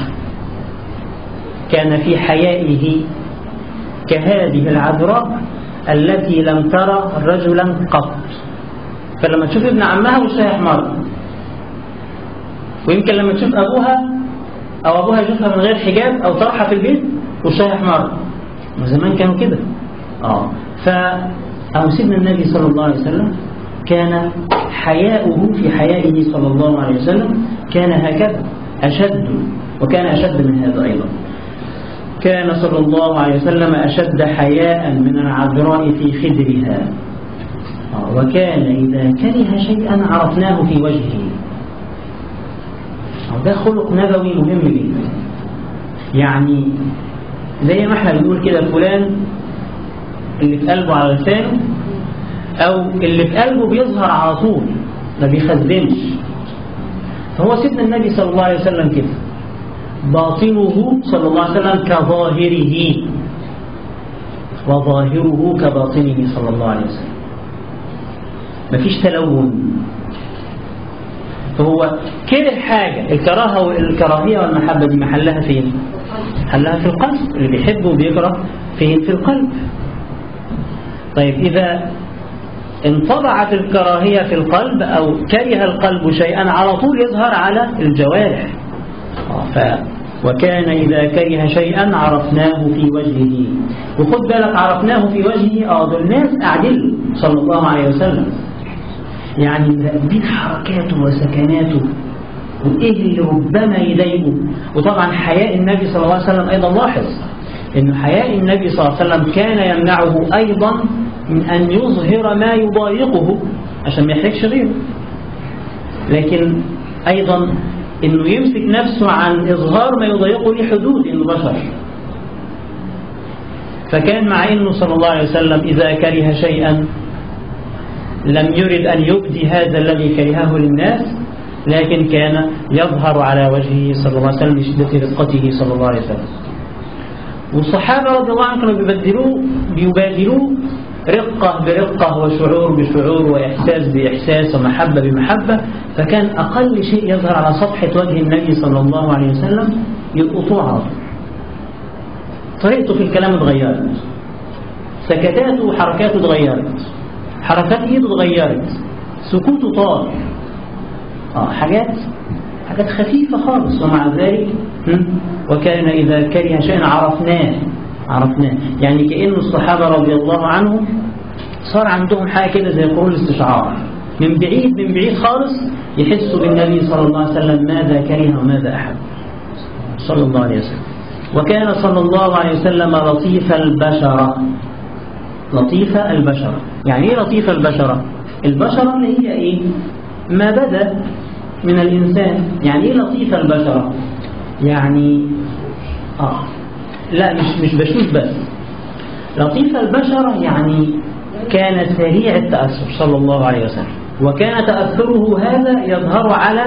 كان في حيائه كهذه العذراء التي لم ترى رجلا قط فلما تشوف ابن عمها وشها يحمر ويمكن لما تشوف أبوها أو أبوها يشوفها من غير حجاب أو طرحة في البيت وشها يحمر وزمان كانوا كده آه ف أو سيدنا النبي صلى الله عليه وسلم كان حياؤه في حيائه صلى الله عليه وسلم كان هكذا أشد وكان أشد من هذا أيضا كان صلى الله عليه وسلم أشد حياء من العذراء في خدرها وكان إذا كره شيئا عرفناه في وجهه ده خلق نبوي مهم جدا يعني زي ما احنا بنقول كده فلان اللي في قلبه على لسانه أو اللي في قلبه بيظهر على طول ما بيخزنش فهو سيدنا النبي صلى الله عليه وسلم كده باطنه صلى الله عليه وسلم كظاهره وظاهره كباطنه صلى الله عليه وسلم مفيش تلون فهو كره حاجة الكراهة والكراهية والمحبة دي محلها فين محلها في القلب اللي بيحب وبيكره فين في القلب طيب إذا انطبعت الكراهية في القلب أو كره القلب شيئا على طول يظهر على الجوارح ف وكان إذا كره شيئا عرفناه في وجهه وخد بالك عرفناه في وجهه اه دول الناس أعدل صلى الله عليه وسلم يعني مراقبين حركاته وسكناته وإيه اللي ربما يضايقه وطبعا حياء النبي صلى الله عليه وسلم أيضا لاحظ إن حياء النبي صلى الله عليه وسلم كان يمنعه أيضا من أن يظهر ما يضايقه عشان ما يحرجش غيره لكن أيضا إنه يمسك نفسه عن إظهار ما يضايقه ليه حدود إنه بشر فكان مع إنه صلى الله عليه وسلم إذا كره شيئا لم يرد أن يبدي هذا الذي كرهه للناس لكن كان يظهر على وجهه صلى الله عليه وسلم لشدة رقته صلى الله عليه وسلم والصحابة رضي الله عنهم كانوا بيبدلوه بيبادلوه رقة برقة وشعور بشعور وإحساس بإحساس ومحبة بمحبة فكان أقل شيء يظهر على صفحة وجه النبي صلى الله عليه وسلم يلقطوه على طول طريقته في الكلام اتغيرت سكتاته وحركاته اتغيرت حركات ايده اتغيرت سكوته طار اه حاجات حاجات خفيفة خالص ومع ذلك وكان إذا كره شيئا عرفناه عرفناه يعني كأن الصحابة رضي الله عنهم صار عندهم حاجة كده زي قرون الاستشعار من بعيد من بعيد خالص يحسوا بالنبي صلى الله عليه وسلم ماذا كره وماذا أحب صلى الله عليه وسلم وكان صلى الله عليه وسلم لطيف البشرة لطيف البشرة يعني ايه لطيف البشرة البشرة اللي هي ايه ما بدا من الإنسان يعني ايه لطيف البشرة يعني آه لا مش مش بشوش بس لطيف البشرة يعني كان سريع التأثر صلى الله عليه وسلم وكان تأثره هذا يظهر على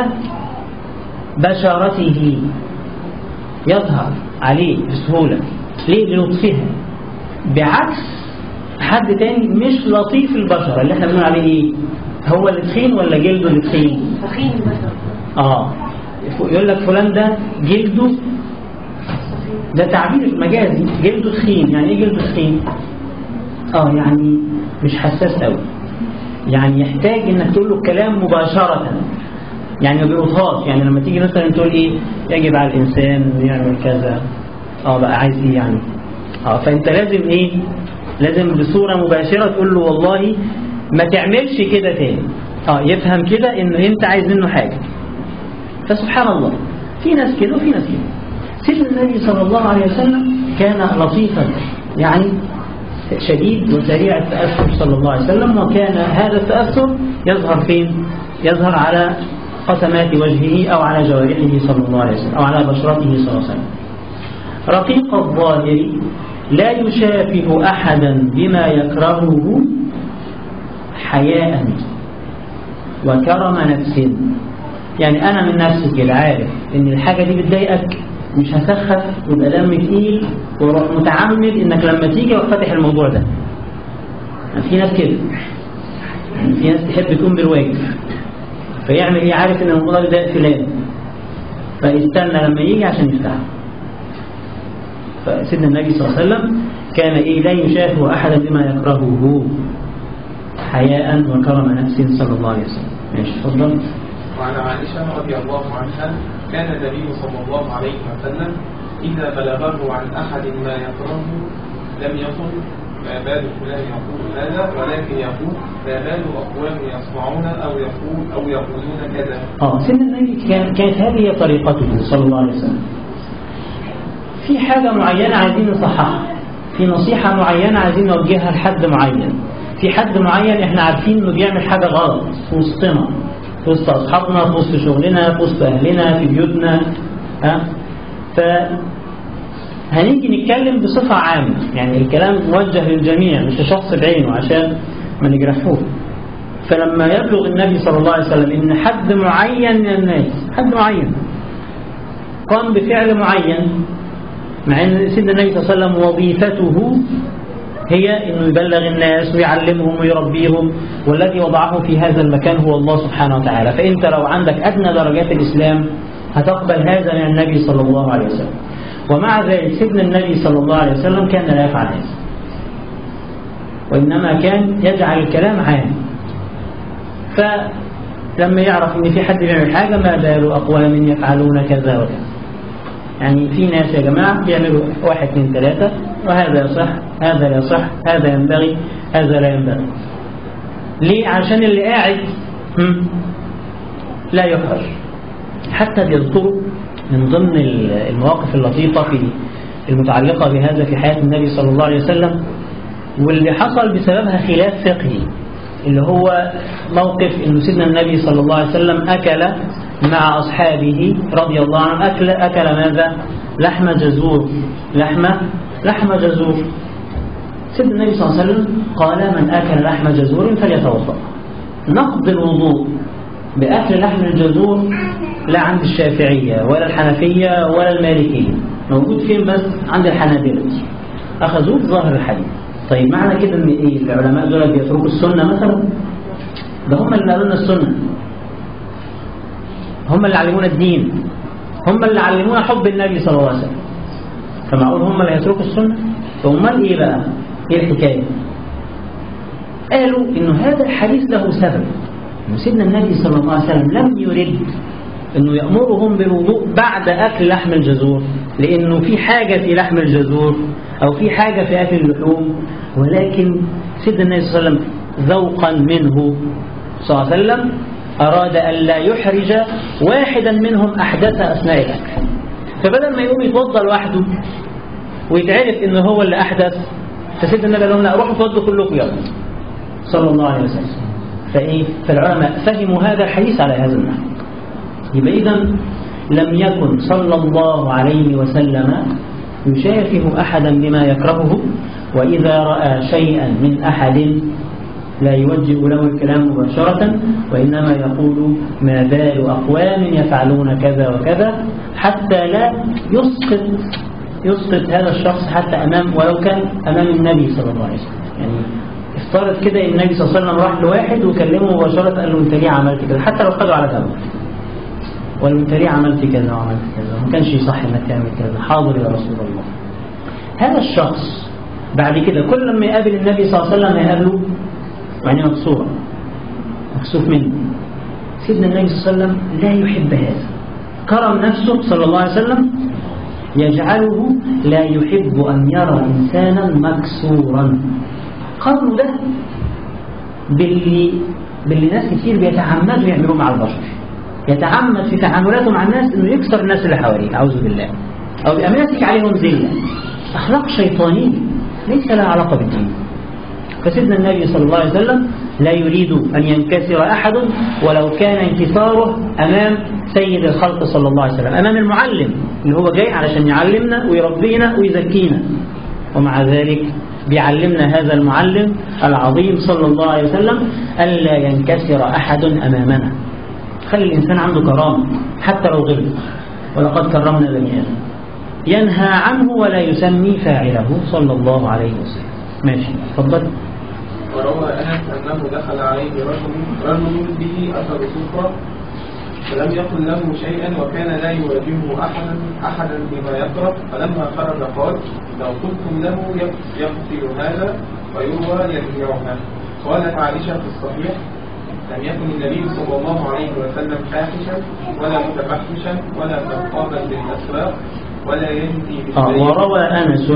بشرته يظهر عليه بسهولة ليه للطفها بعكس حد تاني مش لطيف البشرة اللي احنا بنقول عليه ايه هو اللي تخين ولا جلده اللي تخين تخين مثلا اه يقول لك فلان ده جلده ده تعبير مجازي جلده تخين يعني ايه جلده تخين اه يعني مش حساس قوي يعني يحتاج انك تقول له الكلام مباشرة يعني ما بيقولهاش يعني لما تيجي مثلا تقول ايه يجب على الانسان يعمل كذا اه بقى عايز ايه يعني اه فانت لازم ايه لازم بصورة مباشرة تقول له والله ما تعملش كده تاني اه يفهم كده انه انت عايز منه حاجة فسبحان الله في ناس كده وفي ناس كده سيدنا النبي صلى الله عليه وسلم كان لطيفا يعني شديد وسريع التأثر صلى الله عليه وسلم وكان هذا التأثر يظهر فين يظهر على قسمات وجهه أو على جوارحه صلى الله عليه وسلم أو على بشرته صلى الله عليه وسلم رقيق الظاهر لا يشافه أحدا بما يكرهه حياء وكرم نفس يعني أنا من نفسي كده عارف إن الحاجة دي بتضايقك مش هسخف ويبقى دم تقيل واروح متعمد إنك لما تيجي وفتح الموضوع ده يعني في ناس كده يعني في ناس تحب تقوم بالواجب فيعمل ايه عارف ان الموضوع ده فلان فيستنى لما يجي عشان يفتحه فسيدنا النبي صلى الله عليه وسلم كان ايه لا يشافه احدا بما يكرهه حياء وكرم نفس صلى الله عليه وسلم ماشي اتفضل وعن عائشة رضي الله عنها كان النبي صلى الله عليه وسلم إذا بلغه عن أحد ما يكرهه لم يقل ما بال فلان يقول هذا ولكن يقول ما بال أقوام يصنعون أو يقول أو يقولون كذا اه سيدنا النبي كان كانت هذه هي طريقته صلى الله عليه وسلم في حاجة معينة عايزين نصححها في نصيحة معينة عايزين نوجهها لحد معين في حد معين احنا عارفين انه بيعمل حاجة غلط في وسطنا في وسط اصحابنا في وسط شغلنا في وسط اهلنا في بيوتنا ها ف هنيجي نتكلم بصفة عامة يعني الكلام موجه للجميع مش لشخص بعينه عشان ما نجرحوه فلما يبلغ النبي صلى الله عليه وسلم ان حد معين من الناس حد معين قام بفعل معين مع ان سيدنا النبي صلى الله عليه وسلم وظيفته هي انه يبلغ الناس ويعلمهم ويربيهم والذي وضعه في هذا المكان هو الله سبحانه وتعالى فانت لو عندك ادنى درجات الاسلام هتقبل هذا من النبي صلى الله عليه وسلم ومع ذلك سيدنا النبي صلى الله عليه وسلم كان لا يفعل هذا وإنما كان يجعل الكلام عام فلما يعرف ان في حد بيعمل حاجة ما بال أقوام يفعلون كذا وكذا يعني في ناس يا جماعة بيعملوا واحد اثنين ثلاثة وهذا يصح هذا لا يصح هذا ينبغي هذا لا ينبغي ليه؟ عشان اللي قاعد هم، لا يحرج حتى بيذكروا من ضمن المواقف اللطيفة في المتعلقة بهذا في حياة النبي صلى الله عليه وسلم واللي حصل بسببها خلاف فقهي اللي هو موقف انه سيدنا النبي صلى الله عليه وسلم اكل مع اصحابه رضي الله عنهم اكل اكل ماذا؟ لحم جزور لحم لحم جزور سيدنا النبي صلى الله عليه وسلم قال من اكل لحم جزور فليتوضا نقض الوضوء باكل لحم الجزور لا عند الشافعيه ولا الحنفيه ولا المالكيه موجود فين بس عند الحنابلة اخذوه ظاهر الحديث طيب معنى كده ان ايه العلماء دول بيتركوا السنه مثلا ده هم اللي قالوا لنا السنه هم اللي علمونا الدين هم اللي علمونا حب النبي صلى الله عليه وسلم فمعقول هم اللي هيتركوا السنه امال ايه بقى ايه الحكايه قالوا انه هذا الحديث له سبب إن سيدنا النبي صلى الله عليه وسلم لم يرد انه يامرهم بالوضوء بعد اكل لحم الجزور لانه في حاجه في لحم الجزور او في حاجه في اكل اللحوم ولكن سيدنا النبي صلى الله عليه وسلم ذوقا منه صلى الله عليه وسلم اراد ان لا يحرج واحدا منهم احدث اثناء الاكل فبدل ما يقوم يتوضا لوحده ويتعرف ان هو اللي احدث فسيدنا النبي قال لهم لا روحوا اتوضوا كلكم يلا صلى الله عليه وسلم فايه فالعلماء فهموا هذا الحديث على هذا النحو يبقى إذا لم يكن صلى الله عليه وسلم يشافه أحدا بما يكرهه وإذا رأى شيئا من أحد لا يوجه له الكلام مباشرة وإنما يقول ما بال أقوام يفعلون كذا وكذا حتى لا يسقط يسقط هذا الشخص حتى أمام ولو كان أمام النبي صلى الله عليه وسلم يعني افترض كده النبي صلى الله عليه وسلم راح لواحد وكلمه مباشرة قال له أنت ليه عملت كده حتى لو خدوا على جنب ولا انت ليه عملت كذا وعملت كذا ما كانش يصح انك تعمل كذا حاضر يا رسول الله هذا الشخص بعد كده كل لما يقابل النبي صلى الله عليه وسلم يقابله يعني مكسورة مكسوف منه سيدنا النبي صلى الله عليه وسلم لا يحب هذا كرم نفسه صلى الله عليه وسلم يجعله لا يحب أن يرى إنسانا مكسورا قرنه ده باللي باللي ناس كتير بيتعمدوا يعملوه مع البشر يتعمد في تعاملاته مع الناس انه يكسر الناس اللي حواليه اعوذ بالله او يبقى ماسك عليهم ذله اخلاق شيطانيه ليس لها علاقه بالدين فسيدنا النبي صلى الله عليه وسلم لا يريد ان ينكسر احد ولو كان انكساره امام سيد الخلق صلى الله عليه وسلم امام المعلم اللي هو جاي علشان يعلمنا ويربينا ويزكينا ومع ذلك بيعلمنا هذا المعلم العظيم صلى الله عليه وسلم الا ينكسر احد امامنا خلي الإنسان عنده كرامة حتى لو غلط ولقد كرمنا بني آدم ينهى عنه ولا يسمي فاعله صلى الله عليه وسلم ماشي اتفضل وروى أنس أنه دخل عليه رجل رجل به أثر صفرة فلم يقل له شيئا وكان لا يواجهه أحدا أحدا بما يكره فلما خرج قال لو قلتم له يق- يقتل هذا فيروى يبيعها قالت عائشة في الصحيح لم يكن النبي صلى الله عليه وسلم فاحشا ولا متفحشا ولا سقابا بالأسواق ولا يجزي آه بالسيئة وروى أنس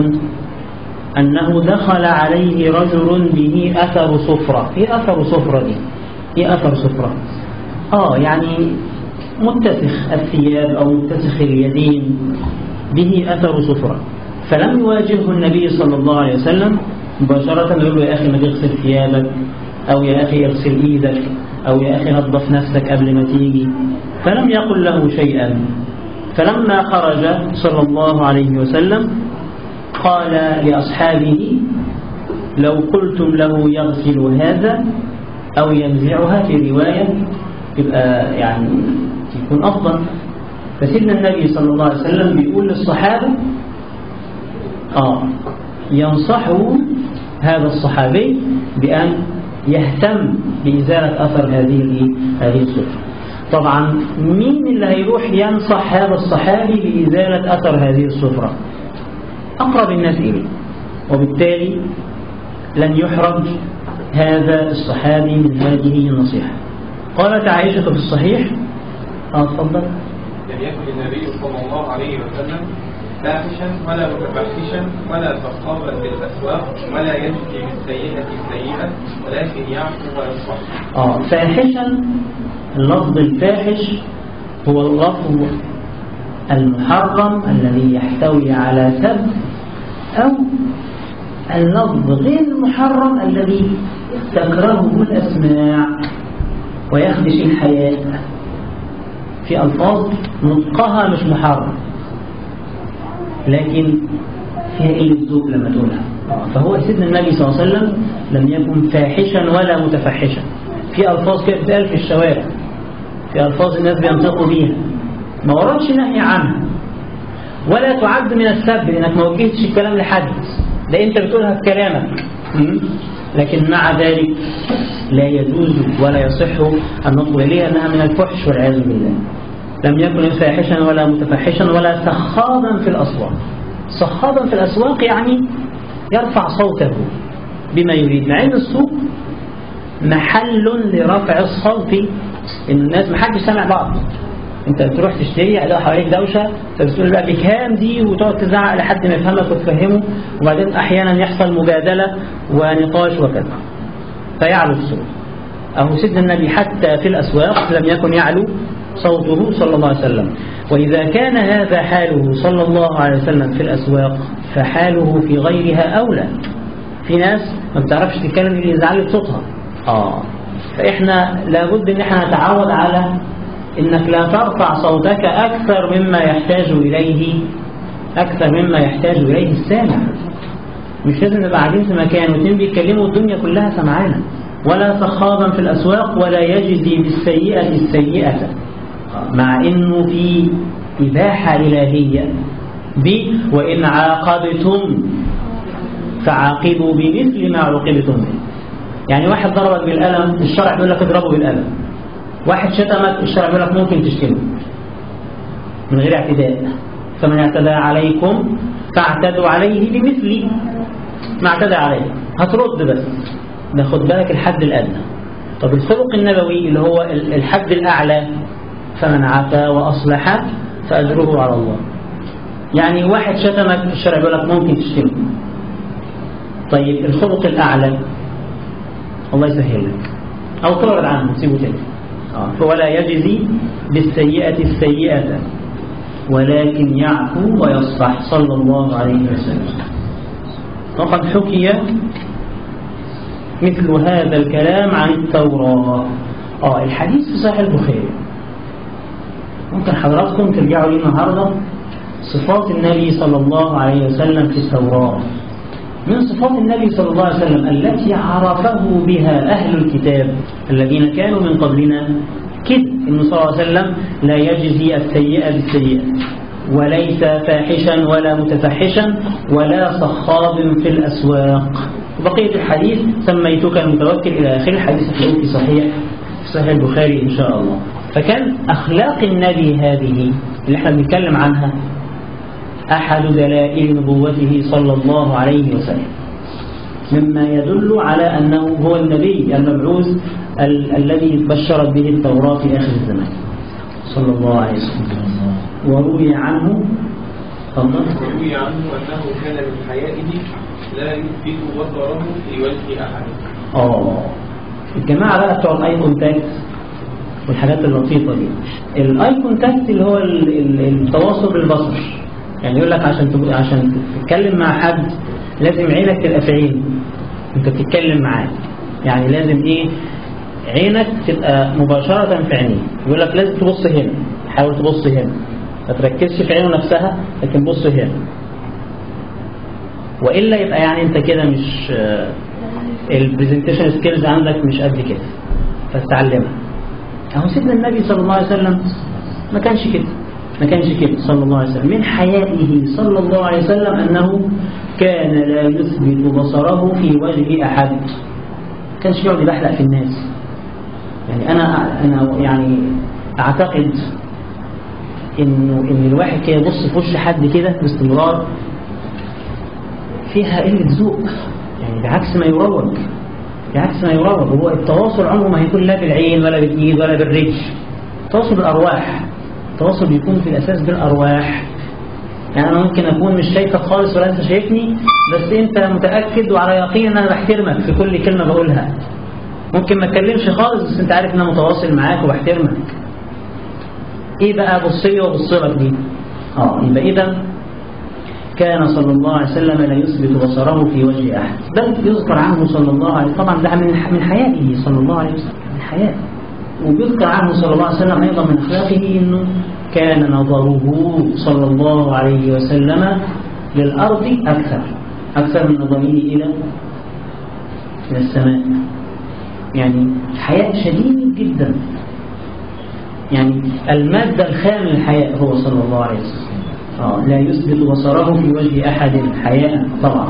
أنه دخل عليه رجل به أثر صفرة إيه أثر صفرة دي؟ إيه أثر صفرة؟ آه يعني متسخ الثياب أو متسخ اليدين به أثر صفرة فلم يواجهه النبي صلى الله عليه وسلم مباشرة يقول له يا أخي ما تغسل ثيابك أو يا أخي اغسل إيدك أو يا أخي نظف نفسك قبل ما تيجي فلم يقل له شيئا فلما خرج صلى الله عليه وسلم قال لأصحابه لو قلتم له يغسل هذا أو ينزعها في رواية يبقى يعني يكون أفضل فسيدنا النبي صلى الله عليه وسلم بيقول للصحابة آه ينصحوا هذا الصحابي بأن يهتم بإزالة أثر هذه هذه الصفة طبعا مين اللي هيروح ينصح هذا الصحابي بإزالة أثر هذه الصفرة أقرب الناس إليه وبالتالي لن يحرج هذا الصحابي من هذه النصيحة قالت عائشة في الصحيح آه اتفضل لم يكن النبي صلى الله عليه وسلم فاحشا ولا متفحشا ولا سقابا بالاسواق ولا يجزي بالسيئه السيئه ولكن يعفو ويصفح آه فاحشا اللفظ الفاحش هو اللفظ المحرم الذي يحتوي على سب أو اللفظ غير المحرم الذي تكرهه الأسماع ويخدش الحياة في ألفاظ نطقها مش محرم لكن فيها قلة ذوق لما تقولها فهو سيدنا النبي صلى الله عليه وسلم لم يكن فاحشا ولا متفحشا في ألفاظ كده بتقال في الشوارع في ألفاظ الناس بينطقوا بيها ما وردش نهي عنها ولا تعد من السب لأنك ما وجهتش الكلام لحد ده أنت بتقولها في كلامك م? لكن مع ذلك لا يجوز ولا يصح النطق إليها أنها من الفحش والعياذ بالله لم يكن فاحشا ولا متفحشا ولا سخابا في الأسواق سخابا في الأسواق يعني يرفع صوته بما يريد مع أن السوق محل لرفع الصوت ان الناس محدش سامع بعض انت بتروح تشتري هتلاقي حواليك دوشه فبتقول بقى بكام دي وتقعد تزعق لحد ما يفهمك وتفهمه وبعدين احيانا يحصل مجادله ونقاش وكذا فيعلو الصوت أهو سيدنا النبي حتى في الأسواق لم يكن يعلو صوته صلى الله عليه وسلم وإذا كان هذا حاله صلى الله عليه وسلم في الأسواق فحاله في غيرها أولى في ناس ما بتعرفش تتكلم اللي يزعل صوتها آه فإحنا لابد إن إحنا نتعود على إنك لا ترفع صوتك أكثر مما يحتاج إليه أكثر مما يحتاج إليه السامع مش لازم نبقى قاعدين في مكان واثنين بيتكلموا الدنيا كلها سمعانا ولا سخابا في الأسواق ولا يجزي بالسيئة السيئة مع إنه في إباحة إلهية ب وإن عاقبتم فعاقبوا بمثل ما عوقبتم به يعني واحد ضربك بالقلم الشرع بيقول لك اضربه بالقلم واحد شتمك الشرع بيقول لك ممكن تشتمه من غير اعتداء فمن اعتدى عليكم فاعتدوا عليه بمثل ما اعتدى عليه هترد بس ده خد بالك الحد الأدنى طب الخلق النبوي اللي هو الحد الأعلى فمن عفا وأصلح فأجره على الله يعني واحد شتمك الشرع بيقول لك ممكن تشتمه طيب الخلق الأعلى الله يسهل لك أو تعرض عنه سيبه تاني ولا يجزي بالسيئة السيئة ولكن يعفو ويصفح صلى الله عليه وسلم وقد حكي مثل هذا الكلام عن التوراة آه الحديث في صحيح البخاري ممكن حضراتكم ترجعوا لي النهاردة صفات النبي صلى الله عليه وسلم في التوراة من صفات النبي صلى الله عليه وسلم التي عرفه بها أهل الكتاب الذين كانوا من قبلنا كده إنه صلى الله عليه وسلم لا يجزي السيئة بالسيئة وليس فاحشا ولا متفحشا ولا صخاب في الأسواق بقية الحديث سميتك المتوكل إلى آخر الحديث هتلاقوه في صحيح في صحيح البخاري إن شاء الله فكان أخلاق النبي هذه اللي احنا بنتكلم عنها أحد دلائل نبوته صلى الله عليه وسلم مما يدل على أنه هو النبي المبعوث ال الذي بشرت به التوراة في آخر الزمان صلى الله عليه وسلم وروي عنه تفضل وروي عنه أنه كان من حيائه لا يثبت بصره في وجه أحد اه الجماعة بقى بتوع الاي كونتاكت والحاجات اللطيفة دي الاي كونتاكت اللي هو ال- ال- التواصل بالبصر يعني يقول لك عشان تب- عشان تتكلم مع حد لازم عينك تبقى في عينه انت بتتكلم معاه يعني لازم ايه عينك تبقى مباشرة في عينيه يقول لك لازم تبص هنا حاول تبص هنا ما تركزش في عينه نفسها لكن بص هنا والا يبقى يعني انت كده مش البرزنتيشن سكيلز عندك مش قد كده فتتعلمها اهو سيدنا النبي صلى الله عليه وسلم ما كانش كده ما كانش كده صلى الله عليه وسلم من حيائه صلى الله عليه وسلم انه كان لا يثبت بصره في وجه احد ما كانش يقعد يبحلق في الناس يعني انا انا يعني اعتقد انه ان الواحد كده يبص في وش حد كده باستمرار فيها قله ذوق يعني بعكس ما يروج بعكس ما يروج هو التواصل عمره ما هيكون لا بالعين ولا بالايد ولا بالرجل التواصل بالارواح التواصل بيكون في الاساس بالارواح يعني انا ممكن اكون مش شايفك خالص ولا انت شايفني بس انت متاكد وعلى يقين ان انا بحترمك في كل كلمه بقولها ممكن ما اتكلمش خالص بس انت عارف ان انا متواصل معاك وبحترمك ايه بقى بص لي وبص لك دي اه يبقى اذا كان صلى الله عليه وسلم لا يثبت بصره في وجه احد بل يذكر عنه صلى الله عليه وسلم طبعا ده من من حياته صلى الله عليه وسلم من حياته وبيذكر عنه صلى الله عليه وسلم ايضا من اخلاقه انه كان نظره صلى الله عليه وسلم للارض اكثر اكثر من نظره الى الى السماء يعني حياء شديد جدا يعني المادة الخام للحياء هو صلى الله عليه وسلم آه لا يثبت بصره في وجه أحد حياء طبعا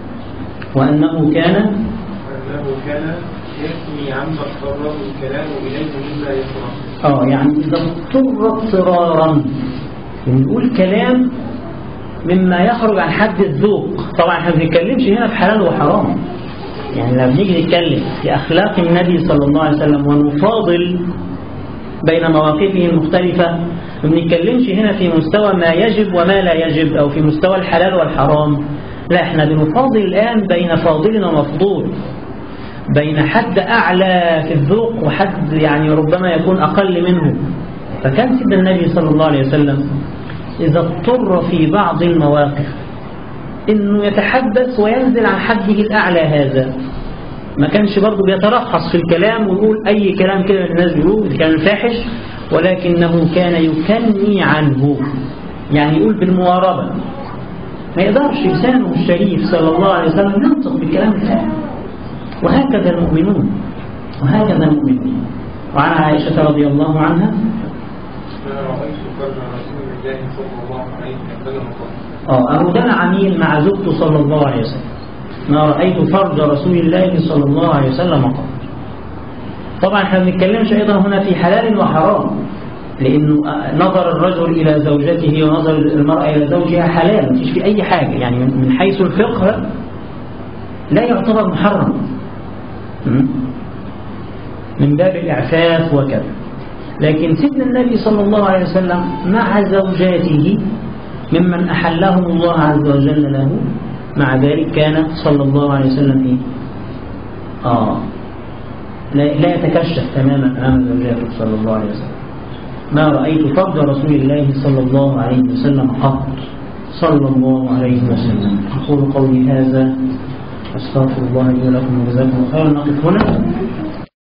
وأنه كان أنه كان يثني عما اضطره الكلام إليه مما يكره آه يعني إذا اضطر اضطرارا نقول كلام مما يخرج عن حد الذوق طبعا احنا ما بنتكلمش هنا في حلال وحرام يعني لما بنيجي نتكلم في أخلاق النبي صلى الله عليه وسلم ونفاضل بين مواقفه المختلفة ما بنتكلمش هنا في مستوى ما يجب وما لا يجب أو في مستوى الحلال والحرام لا احنا بنفاضل الآن بين فاضل ومفضول بين حد أعلى في الذوق وحد يعني ربما يكون أقل منه فكان سيدنا النبي صلى الله عليه وسلم إذا اضطر في بعض المواقف إنه يتحدث وينزل عن حده الأعلى هذا ما كانش برضه بيترخص في الكلام ويقول أي كلام كده الناس بيقولوه كان فاحش ولكنه كان يكني عنه يعني يقول بالمواربة ما يقدرش لسانه الشريف صلى الله عليه وسلم ينطق بالكلام الفاحش وهكذا المؤمنون وهكذا المؤمنون وعن عائشة رضي الله عنها ما رأيت فرج رسول الله صلى الله عليه وسلم قط اه أهو ده العميل مع زوجته صلى الله عليه وسلم ما رأيت فرج رسول الله صلى الله عليه وسلم قط طبعا احنا ما بنتكلمش أيضا هنا في حلال وحرام لأنه نظر الرجل إلى زوجته ونظر المرأة إلى زوجها حلال مفيش في أي حاجة يعني من من حيث الفقه لا يعتبر محرم م? من باب الإعفاف وكذا لكن سيدنا النبي صلى الله عليه وسلم مع زوجاته ممن أحلهم الله عز وجل له مع ذلك كان صلى الله عليه وسلم إيه؟ آه لا, لا يتكشف تماما أمام زوجاته صلى الله عليه وسلم ما رأيت فضل رسول الله صلى الله عليه وسلم قط صلى الله عليه وسلم أقول قولي هذا أستغفر الله لي ولكم وجزاكم خيرا نقف هنا